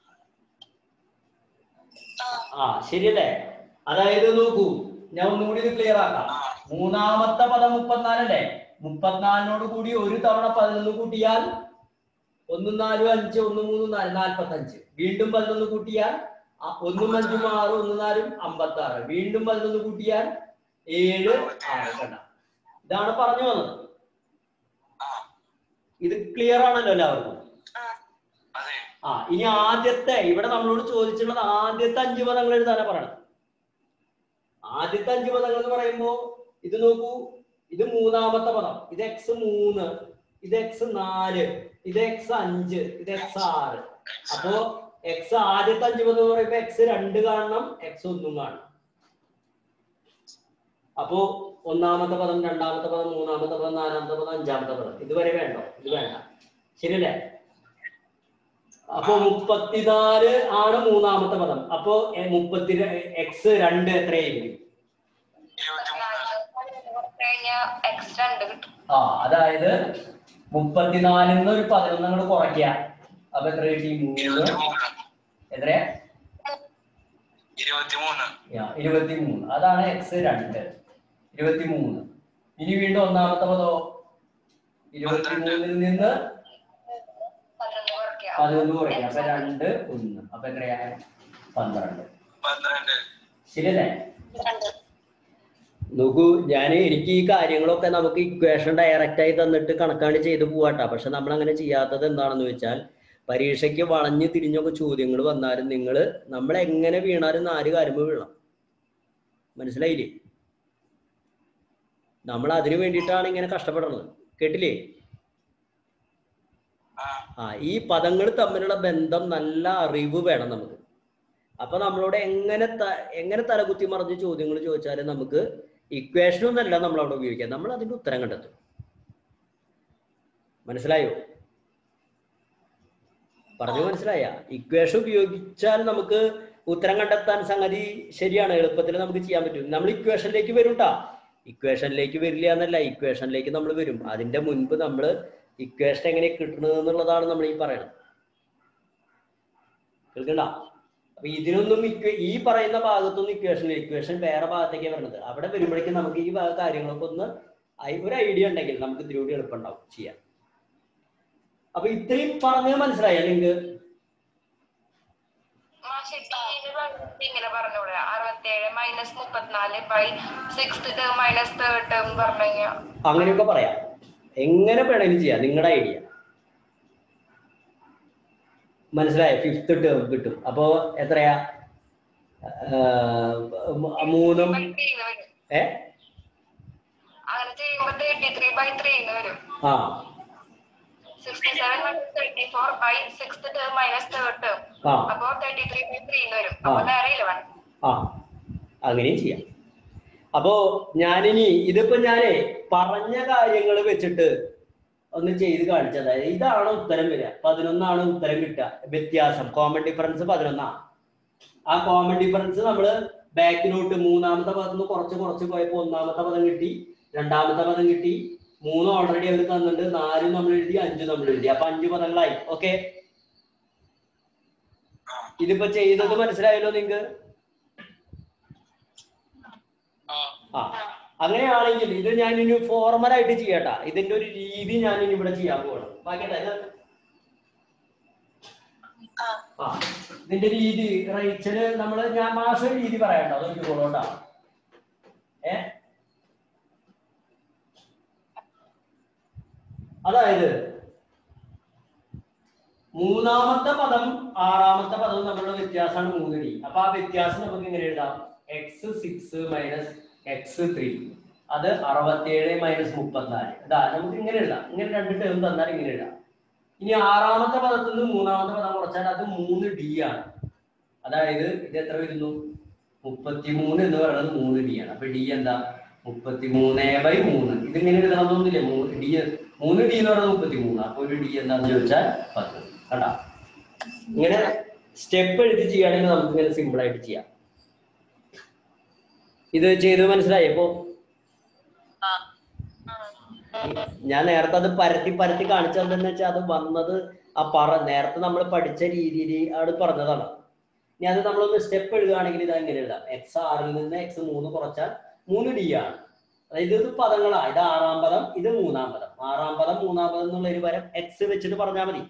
ആ ശരിയല്ലേ അതായത് നോക്കൂ ഞാൻ ഒന്നുകൂടി ഇത് ക്ലിയർ ആക്കാം ആ മൂന്നാമത്തെ പദം മുപ്പത്തിനാലല്ലേ മുപ്പത്തിനാലിനോട് കൂടി ഒരു തവണ പതിനൊന്ന് കൂട്ടിയാൽ ഒന്നും നാലും അഞ്ച് ഒന്ന് മൂന്ന് നാല് നാൽപ്പത്തഞ്ച് വീണ്ടും പതിനൊന്ന് കൂട്ടിയാൽ ആ- ഒന്നും അഞ്ചും ആറും ഒന്ന് നാലും അമ്പത്തി ആറ് വീണ്ടും പതിനൊന്ന് കൂട്ടിയാൽ ഏഴ് ആറ് കണ്ട ഇതാണ് പറഞ്ഞു വന്നത് ആ ഇത് ക്ലിയർ ആണല്ലോ എല്ലാവർക്കും അതെ ആ ഇനി ആദ്യത്തെ ഇവിടെ നമ്മളോട് ചോദിച്ചിട്ടുള്ളത് ആദ്യത്തെ അഞ്ച് പദങ്ങൾ എഴുതാനാ പറയണത് ആദ്യത്തെ അഞ്ച് പദങ്ങൾ എന്ന് പറയുമ്പോ ഇത് നോക്കൂ ഇത് മൂന്നാമത്തെ പദം ഇത് എക്സ് മൂന്ന് ഇത് എക്സ് നാല് ഇത് എക്സ് അഞ്ച് ഇത് എക്സ് ആറ് അപ്പോ എക്സ് ആദ്യത്തെ അഞ്ച് പദം എന്ന് പറയുമ്പോ എക്സ് രണ്ട് കാണണം എക്സ് ഒന്നും കാണണം അപ്പോ ഒന്നാമത്തെ പദം രണ്ടാമത്തെ പദം മൂന്നാമത്തെ പദം നാലാമത്തെ പദം അഞ്ചാമത്തെ പദം ഇതുവരെ വേണ്ടോ ഇത് വേണ്ട ശരിയല്ലേ അപ്പോ മുപ്പത്തിനാല് ആണ് മൂന്നാമത്തെ പദം അപ്പോ എ- മുപ്പത്തി എക്സ് രണ്ട് എത്രയായിരിക്കും ഇരുപത്തിമൂന്ന് കഴിഞ്ഞാൽ എക്സ് രണ്ട് കിട്ടും ആ അതായത് മുപ്പത്തിനാലിൽ നിന്ന് ഒരു പതിനൊന്ന് അങ്ങോട്ട് കുറയ്ക്കുക അപ്പൊ എത്ര കിട്ടി മൂന്ന് ഇരുപത്തിമൂന്ന് എത്രയാ ഇരുപത്തിമൂന്ന് യാ, ഇരുപത്തിമൂന്ന് അതാണ് എക്സ് രണ്ട് ഇരുപത്തിമൂന്ന് ഇനി വീണ്ടും ഒന്നാമത്തെ പദോ ഇരുപത്തിമൂന്നിൽ നിന്ന് പതിനൊന്ന് കുറയ്ക്കുക പതിനൊന്ന് കുറയ്ക്കുക അപ്പൊ രണ്ട് ഒന്ന് അപ്പൊ എത്രയാ പന്ത്രണ്ട് പന്ത്രണ്ട് ശരിയല്ലേ രണ്ട് നോക്കൂ ഞാൻ എനിക്ക് ഈ കാര്യങ്ങളൊക്കെ നമുക്ക് ഇക്വേഷൻ ഡയറക്റ്റ് ആയി തന്നിട്ട് കണക്കാണ് ചെയ്ത് പോവാട്ടാ പക്ഷെ നമ്മൾ അങ്ങനെ ചെയ്യാത്തത് എന്താണെന്ന് വെച്ചാൽ പരീക്ഷയ്ക്ക് വളഞ്ഞു തിരിഞ്ഞൊക്കെ ചോദ്യങ്ങൾ വന്നാലും നിങ്ങൾ നമ്മൾ എങ്ങനെ വീണാലും നാല് കാര്യം വീഴണം മനസ്സിലായില്ലേ നമ്മൾ അതിനു വേണ്ടിയിട്ടാണ് ഇങ്ങനെ കഷ്ടപ്പെടുന്നത് കേട്ടില്ലേ ആ ആ ഈ പദങ്ങൾ തമ്മിലുള്ള ബന്ധം നല്ല അറിവ് വേണം നമുക്ക് അപ്പൊ നമ്മളോട് എങ്ങനെ ത- എങ്ങനെ തലകുത്തി മറിഞ്ഞ് ചോദ്യങ്ങൾ ചോദിച്ചാലും നമുക്ക് ഇക്വേഷനൊന്നല്ല നമ്മൾ അവിടെ ഉപയോഗിക്കുക നമ്മൾ അതിന്റെ ഉത്തരം കണ്ടെത്തും മനസ്സിലായോ പറഞ്ഞു മനസ്സിലായ ഇക്വേഷൻ ഉപയോഗിച്ചാൽ നമുക്ക് ഉത്തരം കണ്ടെത്താൻ സംഗതി ശരിയാണ് എളുപ്പത്തിൽ നമുക്ക് ചെയ്യാൻ പറ്റും നമ്മൾ ഇക്വേഷനിലേക്ക് വരും ട്ടാ ഇക്വേഷനിലേക്ക് വരില്ല എന്നല്ല ഇക്വേഷനിലേക്ക് നമ്മൾ വരും അതിന്റെ മുൻപ് നമ്മൾ ഇക്വേഷൻ എങ്ങനെ കിട്ടുന്നത് എന്നുള്ളതാണ് നമ്മൾ ഈ പറയണത് കേൾക്കണ്ട അപ്പൊ ഇതിനൊന്നും ഇക്വ- ഈ പറയുന്ന ഭാഗത്തൊന്നും ഇക്വേഷൻ ഇക്വേഷൻ വേറെ ഭാഗത്തേക്കാണ് വരുന്നത് അവിടെ വരുമ്പോഴേക്കും നമുക്ക് ഈ ഭാഗ കാര്യങ്ങളൊക്കെ ഒന്ന് ഐ- ഒരു ഐഡിയ ഉണ്ടെങ്കിൽ നമുക്ക് ഇതിലൂടെ എളുപ്പമുണ്ടാവും ചെയ്യാൻ അപ്പൊ ഇത്രയും പറഞ്ഞത് മനസ്സിലായ നിങ്ങൾക്ക് മാഷെ ടീന് പകരം ഇങ്ങനെ പറഞ്ഞൂടെ അറുപത്തേഴ് മൈനസ് മുപ്പത്തിനാല് by six term minus third term പറഞ്ഞു കഴിഞ്ഞാൽ അങ്ങനെയൊക്കെ പറയാം എങ്ങനെ വേണമെങ്കിലും ചെയ്യാം നിങ്ങളുടെ ഐഡിയ മനസ്സിലായോ ഫിഫ്ത്ത് ടേം കിട്ടും അപ്പോ എത്രയാ ആ, മ- മൂന്നും വരും ഏ അങ്ങനെ ചെയ്യുമ്പോ തേർട്ടി ത്രീ ബൈ ത്രീ വരും ആ sixty seven minus thirty four by six term minus third term ആ അപ്പോ തേർട്ടി ത്രീ ബൈ ത്രീ വരും അപ്പൊ ആ. നേരെ ഇലവൻ ആ അങ്ങനെയും ചെയ്യാം അപ്പോ ഞാനിനി ഇതിപ്പോ ഞാനേ പറഞ്ഞ കാര്യങ്ങൾ വെച്ചിട്ട് ഒന്ന് ചെയ്ത് കാണിച്ചത് ഇതാണ് ഉത്തരം വരിക പതിനൊന്നാണ് ഉത്തരം കിട്ടുക വ്യത്യാസം കോമൺ ഡിഫറൻസ് പതിനൊന്നാണ് ആ കോമൺ ഡിഫറൻസ് നമ്മൾ ബാക്കിലോട്ട് മൂന്നാമത്തെ പദത്തിൽ നിന്ന് കുറച്ച് കുറച്ച് പോയപ്പോൾ ഒന്നാമത്തെ പദം കിട്ടി രണ്ടാമത്തെ പദം കിട്ടി മൂന്ന് ഓൾറെഡി അവർ തന്നിട്ടുണ്ട് നാലും നമ്മൾ എഴുതി അഞ്ചും നമ്മൾ എഴുതി അപ്പൊ അഞ്ച് പദങ്ങളായി ഓക്കെ ആ ഇതിപ്പോ ചെയ്തത് മനസ്സിലായല്ലോ നിങ്ങൾക്ക് ആ ആ അങ്ങനെയാണെങ്കിൽ ഇത് ഞാൻ ഇനി ഫോർമൽ ആയിട്ട് ചെയ്യട്ടാ ഇതിന്റെ ഒരു രീതി ഞാൻ ഇനി ഇവിടെ ചെയ്യാൻ പോകണം ബാക്കിയട്ടെ ഇത് ആ ഇതിന്റെ രീതി റൈച്ചല് നമ്മള് ഞാൻ മാഷ രീതി പറയണ്ട അതൊരു കൊള്ളോട്ടാ ഏ അതായത് മൂന്നാമത്തെ പദം ആറാമത്തെ പദവും തമ്മിലുള്ള വ്യത്യാസമാണ് മൂന്ന് ഡി അപ്പൊ ആ വ്യത്യാസം നമുക്ക് ഇങ്ങനെ എഴുതാം x six minus x three അത് അറുപത്തിയേഴ് മൈനസ് മുപ്പത്തിനാല് ഇതാ നമുക്ക് ഇങ്ങനെ എഴുതാം ഇങ്ങനെ രണ്ട് ടേം തന്നാൽ ഇങ്ങനെ എഴുതാം ഇനി ആറാമത്തെ പദത്തിൽ നിന്ന് മൂന്നാമത്തെ പദം കുറച്ചാൽ അത് മൂന്ന് ഡി ആണ് അതായത് ഇത് എത്ര വരുന്നു മുപ്പത്തിമൂന്ന് എന്ന് പറയുന്നത് മൂന്ന് ഡി ആണ് അപ്പൊ ഡി എന്താ മുപ്പത്തി മൂന്ന് ബൈ മൂന്ന് ഇതിങ്ങനെ എഴുതണമെന്നൊന്നുമില്ല മൂന്ന് ഡി മൂന്ന് ഡി എന്ന് പറയുന്നത് മുപ്പത്തി മൂന്ന് അപ്പൊ ഒരു ഡി എന്താണെന്ന് ചോദിച്ചാൽ പത്ത് കണ്ടാ ഇങ്ങനെ സ്റ്റെപ്പ് എഴുതി ചെയ്യുകയാണെങ്കിൽ നമുക്ക് ഇങ്ങനെ സിമ്പിൾ ആയിട്ട് ചെയ്യാം ഇത് ചെയ്ത് മനസ്സിലായി അപ്പോ ഞാൻ നേരത്തെ അത് പരത്തി പരത്തി കാണിച്ചതെന്ന് വെച്ചാൽ അത് വന്നത് ആ പറ നേരത്തെ നമ്മൾ പഠിച്ച രീതിയിൽ ആണ് പറഞ്ഞതാണ് ഇനി അത് നമ്മളൊന്ന് സ്റ്റെപ്പ് എഴുതുകയാണെങ്കിൽ ഇത് എങ്ങനെ എഴുതാം എക്സ് ആറിൽ നിന്ന് എക്സ് മൂന്ന് കുറച്ചാൽ മൂന്ന് ഡി ആണ് അതായത് ഇത് പദങ്ങളാ ഇത് ആറാം പദം ഇത് മൂന്നാം പദം ആറാം പദം മൂന്നാം പദം എന്നുള്ള ഒരു പരം എക്സ് വെച്ചിട്ട് പറഞ്ഞാൽ മതി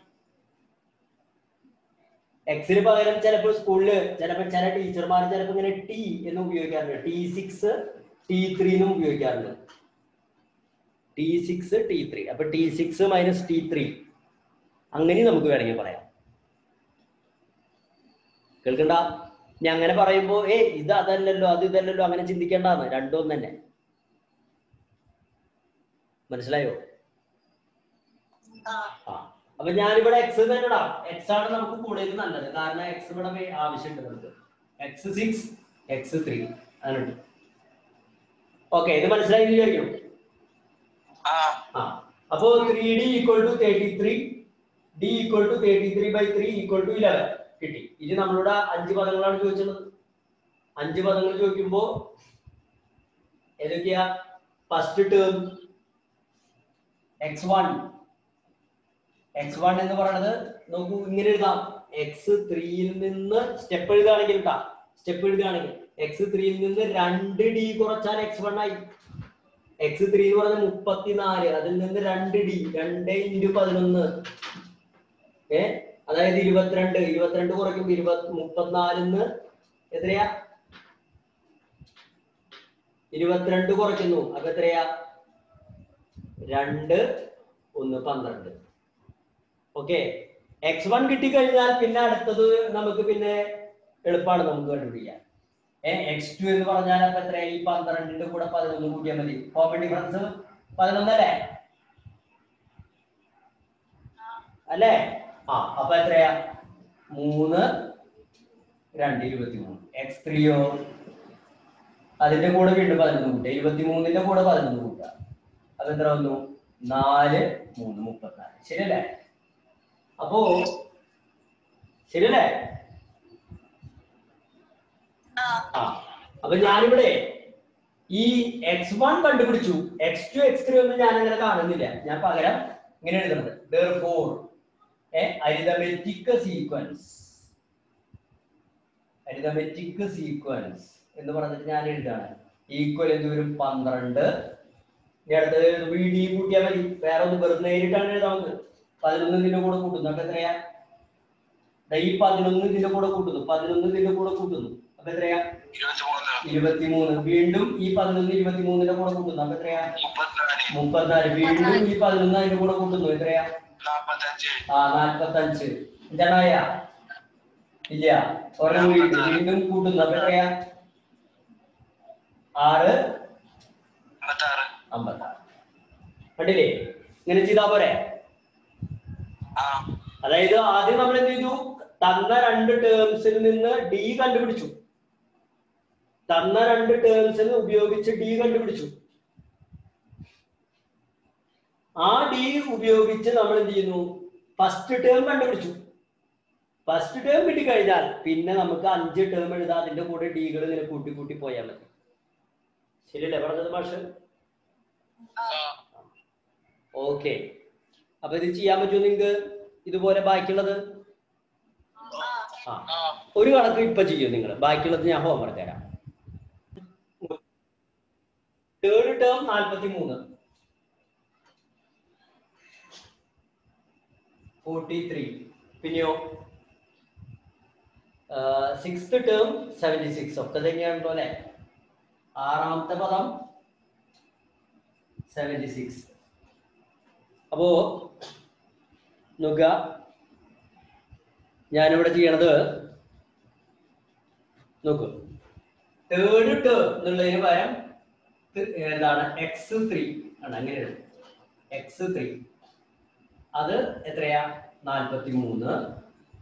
എക്സിന് പകരം ചിലപ്പോൾ സ്കൂളില് ചിലപ്പോൾ ചില ടീച്ചർമാർ ചിലപ്പോൾ ഇങ്ങനെ ടി എന്ന് ഉപയോഗിക്കാറുണ്ട് ടി സിക്സ് ടി ത്രീ എന്നും ഉപയോഗിക്കാറുണ്ട് ടി സിക്സ് ടി ത്രീ അപ്പൊ T six minus T three അങ്ങനെ നമുക്ക് വേണമെങ്കിൽ പറയാം കേൾക്കണ്ട ഞാൻ അങ്ങനെ പറയുമ്പോ ഏ ഇത് അതല്ലല്ലോ അത് ഇതല്ലല്ലോ അങ്ങനെ ചിന്തിക്കേണ്ടതാണ് രണ്ടും ഒന്ന് തന്നെ മനസ്സിലായോ ആ അപ്പൊ ഞാനിവിടെ എക്സ് തന്നെ ഇടാം എക്സ് ആണ് നമുക്ക് കൂടുതൽ നല്ലത് കാരണം എക്സ് ഇവിടെ വേ- ആവശ്യമുണ്ട് നമുക്ക് എക്സ് സിക്സ് എക്സ് ത്രീ അങ്ങനെ ഓക്കെ ഇത് മനസ്സിലായി വിചാരിക്കണം ആ ആ അപ്പോ three D equal to thirty three D equal to thirty three by three equal to eleven കിട്ടി ഇത് നമ്മളുടെ അഞ്ച് പദങ്ങളാണ് ചോദിച്ചത് അഞ്ച് പദങ്ങൾ ചോദിക്കുമ്പോ ഏതൊക്കെയാ first term x one x one എന്ന് പറയുന്നത് നോക്കൂ ഇങ്ങനെ എഴുതാം എക്സ് ത്രീയിൽ നിന്ന് സ്റ്റെപ്പ് എഴുതുകയാണെങ്കിൽ കേട്ടാ സ്റ്റെപ്പ് എഴുതുകയാണെങ്കിൽ എക്സ് ത്രീയിൽ നിന്ന് രണ്ട് ഡി കുറച്ചാൽ എക്സ് വൺ ആയി എക്സ് ത്രീ എന്ന് പറഞ്ഞാൽ മുപ്പത്തിനാല് അതിൽ നിന്ന് രണ്ട് ഡി രണ്ട് ഇൻറ്റു പതിനൊന്ന് ഏ അതായത് ഇരുപത്തിരണ്ട് ഇരുപത്തിരണ്ട് കുറയ്ക്കുമ്പോ ഇരുപത്തി മുപ്പത്തിനാലിന്ന് എത്രയാ ഇരുപത്തിരണ്ട് കുറയ്ക്കുന്നു അപ്പൊ എത്രയാ രണ്ട് ഒന്ന് പന്ത്രണ്ട് ഓക്കെ എക്സ് വൺ കിട്ടിക്കഴിഞ്ഞാൽ പിന്നെ അടുത്തത് നമുക്ക് പിന്നെ എളുപ്പമാണ് നമുക്ക് കണ്ടുപിടിക്കാൻ എക്സ് ടു എന്ന് പറഞ്ഞാൽ അപ്പൊ എത്ര ഈ പന്ത്രണ്ടിന്റെ കൂടെ പതിനൊന്ന് കൂട്ടിയാൽ മതി കോമൺ ഡിഫറൻസ് പതിനൊന്നല്ലേ അല്ലേ ആ അപ്പൊ എത്രയാ മൂന്ന് രണ്ട് ഇരുപത്തി മൂന്ന് എക്സ് ത്രീയോ അതിന്റെ കൂടെ വീണ്ടും പതിനൊന്ന് കൂട്ടുക ഇരുപത്തി മൂന്നിന്റെ കൂടെ പതിനൊന്ന് കൂട്ടുക അത് എത്ര വന്നു നാല് മൂന്ന് മുപ്പത്തിനാല് ശരിയല്ലേ അപ്പോ ശരിയല്ലേ ആ അപ്പൊ ഞാനിവിടെ ഈ എക്സ് വൺ കണ്ടുപിടിച്ചു എക്സ് ടു എക്സ് ത്രീ ഒന്നും ഞാൻ അങ്ങനെ കാണുന്നില്ല ഞാൻ പകരം ഇങ്ങനെ എഴുതുന്നത് therefore a arithmetic sequence arithmetic sequence എന്ന് പറഞ്ഞിട്ട് ഞാൻ എഴുതാണ് ഈക്വൽ എന്ത് വരും പന്ത്രണ്ട് ഇനി അടുത്തത് വി ഡി കൂട്ടിയാൽ മതി വേറെ ഒന്ന് വെറുതെ നേരിട്ടാണ് എഴുതാവുന്നത് പതിനൊന്ന് ഇതിന്റെ കൂടെ കൂട്ടുന്നു അപ്പൊ എത്രയാ ദാ ഈ പതിനൊന്ന് ഇതിന്റെ കൂടെ കൂട്ടുന്നു പതിനൊന്ന് ഇതിന്റെ കൂടെ കൂട്ടുന്നു അപ്പൊ എത്രയാ ഇരുപത്തിമൂന്ന് ഇരുപത്തിമൂന്ന് വീണ്ടും ഈ പതിനൊന്ന് ഇരുപത്തിമൂന്നിന്റെ കൂടെ കൂട്ടുന്നു അപ്പൊ എത്രയാ മുപ്പത്തിനാല് മുപ്പത്തിനാല് വീണ്ടും ഈ പതിനൊന്ന് അതിന്റെ കൂടെ കൂട്ടുന്നു എത്രയാ നാപ്പത്തഞ്ച് ആ നാൽപ്പത്തഞ്ച് എന്താണായ ഇല്ല ഒരെണ്ണം വീണ്ടും വീണ്ടും കൂട്ടുന്നു അപ്പൊ എത്രയാ ആറ് അമ്പത്താറ് അമ്പത്താറ് കണ്ടില്ലേ ഇങ്ങനെ ചെയ്താ പോരെ ആ അതായത് ആദ്യം നമ്മൾ എന്ത് ചെയ്തു തന്ന രണ്ട് ടേംസിൽ നിന്ന് ഡി കണ്ടുപിടിച്ചു തന്ന രണ്ട് ടേംസിൽ ഉപയോഗിച്ച് ഡി കണ്ടുപിടിച്ചു ആ ഡി ഉപയോഗിച്ച് നമ്മൾ എന്ത് ചെയ്യുന്നു ഫസ്റ്റ് ടേം കണ്ടുപിടിച്ചു ഫസ്റ്റ് ടേം കിട്ടിക്കഴിഞ്ഞാൽ പിന്നെ നമുക്ക് അഞ്ച് ടേം എഴുതാം അതിന്റെ കൂടെ ഡികൾ ഇങ്ങനെ കൂട്ടി കൂട്ടി പോയാൽ മതി ശരിയല്ലേ പറഞ്ഞത് മാഷ് ഓക്കെ അപ്പൊ ഇത് ചെയ്യാൻ പറ്റുമോ നിങ്ങക്ക് ഇതുപോലെ ബാക്കിയുള്ളത് ആ ഒരു കണക്ക് ഇപ്പൊ ചെയ്യും നിങ്ങൾ ബാക്കിയുള്ളത് ഞാൻ ഹോംവർക്ക് തരാം തേർഡ് ടേം നാൽപ്പത്തി മൂന്ന് ഫോർട്ടി ത്രീ പിന്നെയോ സിക്സ്ത് ടേം സെവൻറ്റി സിക്സ് ഒക്കെ തന്നെയാണല്ലോ അല്ലെ ആറാമത്തെ പദം സെവൻറ്റി സിക്സ് അപ്പോ നോക്കുക ഞാനിവിടെ ചെയ്യണത് നോക്കൂ തേർഡ് ടേം എന്നുള്ളതിന് പകരം ത്- എന്താണ് എക്സ് ത്രീ ആണ് അങ്ങനെ എക്സ് ത്രീ അത് എത്രയാ നാൽപ്പത്തി മൂന്ന്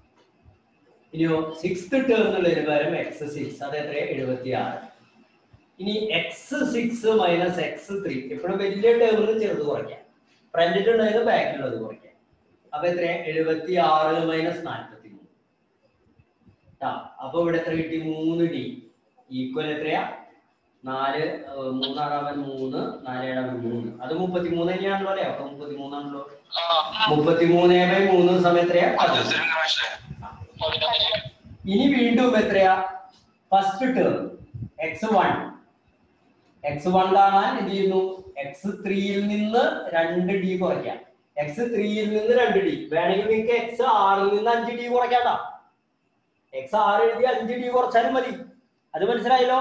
ഇനിയോ സിക്സ്ത് ടേം എന്നുള്ളതിന് പകരം എക്സ് സിക്സ് അത് എത്രയാ എഴുപത്തി ആറ് ഇനി x six minus x three എപ്പോഴും വലിയ ടേമിൽ ചെറുത് കുറയ്ക്കാം ഫ്രണ്ടിലുള്ളത് ബാക്കിലുള്ളത് കുറയ്ക്കാം അപ്പൊ എത്ര എഴുപത്തി ആറ് മൈനസ് നാൽപ്പത്തി മൂന്ന് ആ അപ്പൊ ഇവിടെ എത്ര കിട്ടി മൂന്ന് ഡി ഈക്വൽ എത്രയാ നാല് ഏർ, മൂന്നാറാവൻ മൂന്ന് നാലേഴാവൻ മൂന്ന് അത് മുപ്പത്തി മൂന്ന് തന്നെയാണല്ലോ അല്ലേ അപ്പൊ മുപ്പത്തി മൂന്നാണല്ലോ മുപ്പത്തി മൂന്ന് ബൈ മൂന്ന് സമയം എത്രയാ പതിനൊന്ന്. മനസ്സിലായി ഇനി വീണ്ടും എത്രയാ first term x one x one കാണാൻ എന്ത് ചെയ്യുന്നു എക്സ് ത്രീയിൽ നിന്ന് രണ്ട് ഡി കുറയ്ക്കാം എക്സ് ത്രീയിൽ നിന്ന് രണ്ട് ഡി വേണമെങ്കിൽ നിങ്ങൾക്ക് എക്സ് ആറിൽ നിന്ന് അഞ്ച് ഡി കുറയ്ക്കാട്ടാ എക്സ് ആറ് എഴുതി അഞ്ച് ഡി കുറച്ചാലും മതി അത് മനസ്സിലായല്ലോ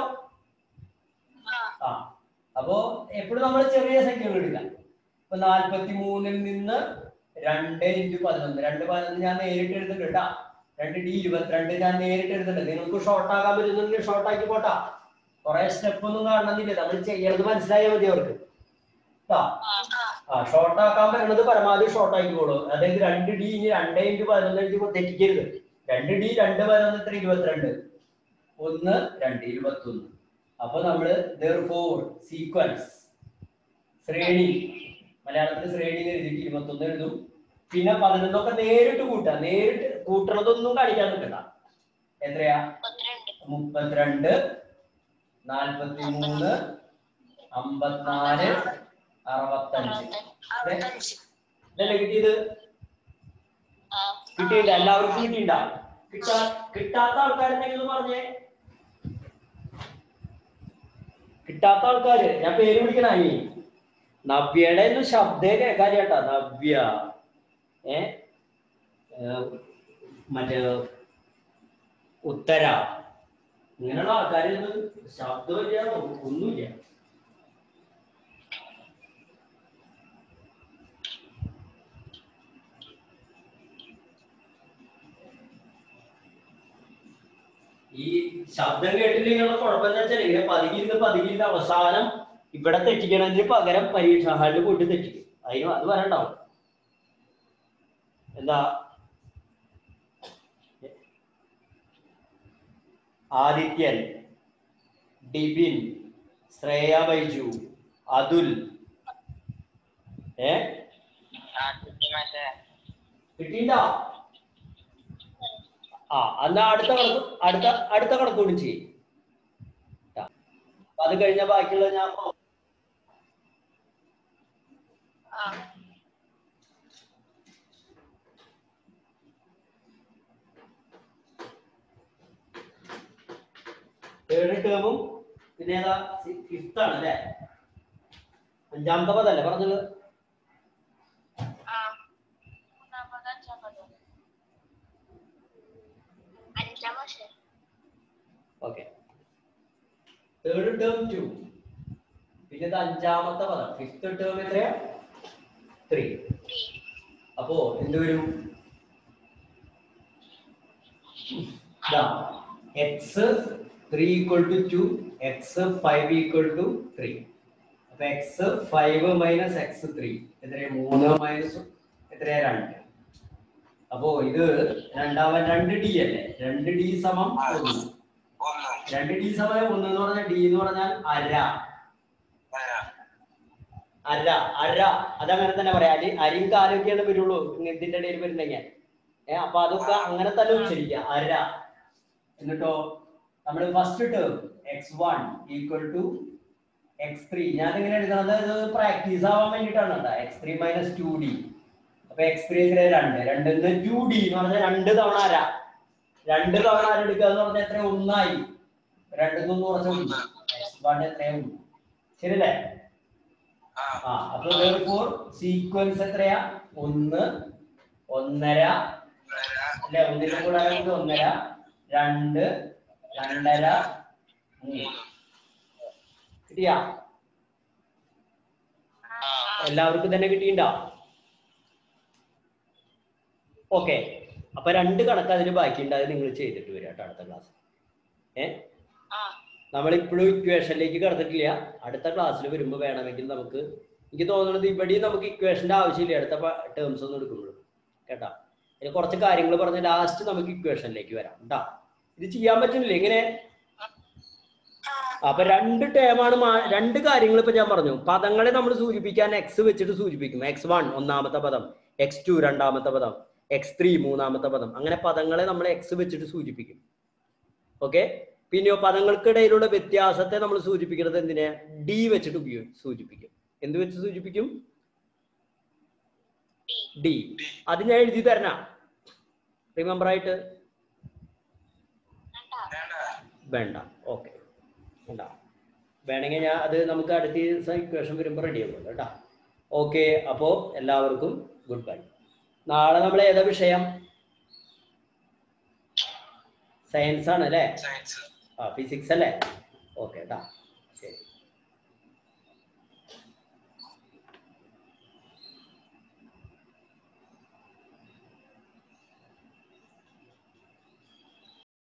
ആ അപ്പോ എപ്പോഴും നമ്മൾ ചെറിയ സംഖ്യകൾ എടുക്കാം ഇപ്പൊ നാൽപ്പത്തി മൂന്നിൽ നിന്ന് രണ്ട് ഇൻറ്റു പതിനൊന്ന് രണ്ട് പതിനൊന്ന് ഞാൻ നേരിട്ട് എടുത്തിട്ടുണ്ട് കേട്ടാ രണ്ട് ഡി ഇരുപത്തിരണ്ട് ഞാൻ നേരിട്ട് എടുത്തിട്ടുണ്ട് നിങ്ങൾക്ക് ഷോർട്ട് ആക്കാൻ പറ്റുന്നുണ്ടെങ്കിൽ ഷോർട്ട് ആക്കി പോട്ടാ കുറെ സ്റ്റെപ്പ് ഒന്നും കാണണമെന്നില്ല നമ്മൾ ചെയ്യണത് മനസ്സിലായാൽ മതി അവർക്ക് ട്ടാ. ആ ഷോർട്ട് ആക്കാൻ പറ്റുന്നത് പരമാവധി ഷോർട്ട് ആക്കിക്കോളൂ അതായത് രണ്ട് ഡി ഇനി രണ്ട് ഇൻറ്റു പതിനൊന്ന് ഇൻറ്റു തെറ്റിക്കരുത് രണ്ട് ഡി രണ്ട് പതിനൊന്ന് ഇത്ര ഇരുപത്തിരണ്ട് ഒന്ന് രണ്ട് ഇരുപത്തി ഒന്ന് അപ്പൊ നമ്മള് ഫോർ സീക്വൻസ് ശ്രേണി മലയാളത്തിൽ ശ്രേണി എന്ന് എഴുതിയിട്ട് ഇരുപത്തൊന്ന് എഴുതും പിന്നെ പതിനൊന്നൊക്കെ നേരിട്ട് കൂട്ടാം നേരിട്ട് കൂട്ടണതൊന്നും കാണിക്കാൻ നിൽക്കണ്ട എത്രയാ മുപ്പത്തിരണ്ട് നാൽപ്പത്തി മൂന്ന് അമ്പത്തിനാല് അറുപത്തഞ്ച് ഇതല്ലേ കിട്ടിയത് കിട്ടിയില്ല എല്ലാവർക്കും കിട്ടിയില്ല കിട്ടാ കിട്ടാത്ത ആൾക്കാരുണ്ടെങ്കിൽ പറഞ്ഞേ കിട്ടാത്ത ആൾക്കാര് ഞാൻ പേര് വിളിക്കണായി നവ്യയുടെ ഒന്നും ശബ്ദേ കേൾക്കാൻ ചേട്ടാ നവ്യ ഏ ഏ, മറ്റേ ഉത്തര ഇങ്ങനെയുള്ള ആൾക്കാരൊന്നും ശബ്ദമില്ല ഒന്നുമില്ല ഈ ശബ്ദം കേട്ടില്ലെങ്കിലുള്ള കുഴപ്പം എന്താ വെച്ചാൽ ഇങ്ങനെ പതുങ്ങിയിരുന്ന് പതുങ്ങിയിരുന്ന് അവസാനം ഇവിടെ തെറ്റിക്കണതിന് പകരം പരീക്ഷ ഹാളിൽ പോയിട്ട് തെറ്റിക്കും അതിന് അത് വരണ്ടാവും എന്താ ആദിത്യൻ ഡിബിൻ ശ്രേയ ബൈജു അതുൽ ഏ കിട്ടിയില്ല ആ എന്നാ അടുത്ത കണക്ക് അടുത്ത അടുത്ത കണക്ക് കൂടി ചെയ്യും ട്ടാ. അപ്പൊ അത് കഴിഞ്ഞ ബാക്കിയുള്ള ഞാൻ പോ- തേർഡ് ടേമും പിന്നെ ഏതാ ഫിഫ്ത്ത് ആണ് അല്ലേ അഞ്ചാമത്തെ പദല്ലേ പറഞ്ഞത് അഞ്ചാം വർഷം ഓക്കെ തേർഡ് ടേം ടു പിന്നെ ഇത് അഞ്ചാമത്തെ പദം ഫിഫ്ത്ത് ടേം എത്രയാ ത്രീ അപ്പോ എന്ത് വരും x three equal to two x five equal to three അപ്പൊ x five minus x three എത്രയാ മൂന്ന് മൈനസ് എത്രയാ രണ്ട് അപ്പോ ഇത് രണ്ടാമൻ രണ്ട് ഡി അല്ലേ രണ്ട് ഡി സമം ഒന്ന് ഒന്ന് രണ്ട് ഡി സമയം ഒന്ന് എന്ന് പറഞ്ഞാൽ ഡി എന്ന് പറഞ്ഞാൽ അര വരാ അര അര അതങ്ങനെ തന്നെ പറയാം അരി അരിയും കാലൊക്കെയാണ് വരുള്ളൂ ഇതിന്റെ ഇടയിൽ വരുന്നെങ്കിൽ ഏ അപ്പൊ അതൊക്കെ അങ്ങനെ തന്നെ ഉച്ചരിക്കുക അര എന്നിട്ടോ നമ്മൾ first term x one equal to x three ഞാൻ ഇങ്ങനെ എഴുതുന്നത് ഇത് പ്രാക്ടീസ് ആവാൻ വേണ്ടിയിട്ടാണ് കേട്ടോ x three minus two D അപ്പൊ എക്സ് ത്രീ എത്ര രണ്ട് രണ്ടിന്ന് ടു ഡി എന്ന് പറഞ്ഞാൽ രണ്ട് തവണ അര രണ്ട് തവണ അര എടുക്കുക എന്ന് പറഞ്ഞാൽ എത്ര ഒന്നായി രണ്ടിന്ന് ഒന്ന് കുറച്ച് ഒന്ന് എക്സ് വൺ എത്രയും ഒന്ന് ശരിയല്ലേ ആ ആ അപ്പൊ therefore സീക്വൻസ് എത്രയാ ഒന്ന് ഒന്നര വരാ അല്ലെ ഒന്നിന്റെ കൂടെ ആണെങ്കിൽ ഒന്നര രണ്ട് രണ്ടര മൂന്ന് കിട്ടിയാ എല്ലാവർക്കും തന്നെ കിട്ടിയിട്ടുണ്ടോ ഓക്കെ അപ്പൊ രണ്ട് കണക്ക് അതിന് ബാക്കിയുണ്ട് അത് നിങ്ങൾ ചെയ്തിട്ട് വരിക കേട്ടോ അടുത്ത ക്ലാസ് ഏ നമ്മൾ ഇപ്പോഴും ഇക്വേഷനിലേക്ക് കടന്നിട്ടില്ല അടുത്ത ക്ലാസ്സിൽ വരുമ്പോൾ വേണമെങ്കിൽ നമുക്ക് എനിക്ക് തോന്നുന്നത് ഇവിടെയും നമുക്ക് ഇക്വേഷന്റെ ആവശ്യമില്ല അടുത്ത ടേംസ് ഒന്നും എടുക്കുമ്പോഴും കേട്ടാ ഇനി കുറച്ച് കാര്യങ്ങൾ പറഞ്ഞ് ലാസ്റ്റ് നമുക്ക് ഇക്വേഷനിലേക്ക് വരാം കേട്ടാ ഇത് ചെയ്യാൻ പറ്റുന്നില്ല എങ്ങനെ അപ്പൊ രണ്ട് ടേമാണ് രണ്ട് കാര്യങ്ങൾ ഇപ്പൊ ഞാൻ പറഞ്ഞു പദങ്ങളെ നമ്മൾ സൂചിപ്പിക്കാൻ എക്സ് വെച്ചിട്ട് സൂചിപ്പിക്കും എക്സ് വൺ ഒന്നാമത്തെ പദം എക്സ് ടു രണ്ടാമത്തെ പദം എക്സ് ത്രീ മൂന്നാമത്തെ പദം അങ്ങനെ പദങ്ങളെ നമ്മൾ എക്സ് വെച്ചിട്ട് സൂചിപ്പിക്കും ഓക്കെ പിന്നെയോ പദങ്ങൾക്കിടയിലുള്ള വ്യത്യാസത്തെ നമ്മൾ സൂചിപ്പിക്കുന്നത് എന്തിനെ ഡി വെച്ചിട്ട് ഉപയോഗി സൂചിപ്പിക്കും എന്ത് വെച്ച് സൂചിപ്പിക്കും ഡി അത് ഞാൻ എഴുതി തരണ റിമെമ്പർ ആയിട്ട് വേണ്ട വേണ്ട ഓക്കെ വേണ്ട വേണമെങ്കിൽ ഞാൻ അത് നമുക്ക് അടുത്ത ദിവസം ഇക്വേഷൻ വരുമ്പോൾ റെഡി ആകുമല്ലോ കേട്ടോ ഓക്കെ അപ്പോൾ എല്ലാവർക്കും ഗുഡ് ബൈ നാളെ നമ്മൾ ഏതാ വിഷയം സയൻസ് ആണ് അല്ലേ സയൻസ് ആ ഫിസിക്സ് അല്ലേ ഓക്കെ കേട്ടോ ശരി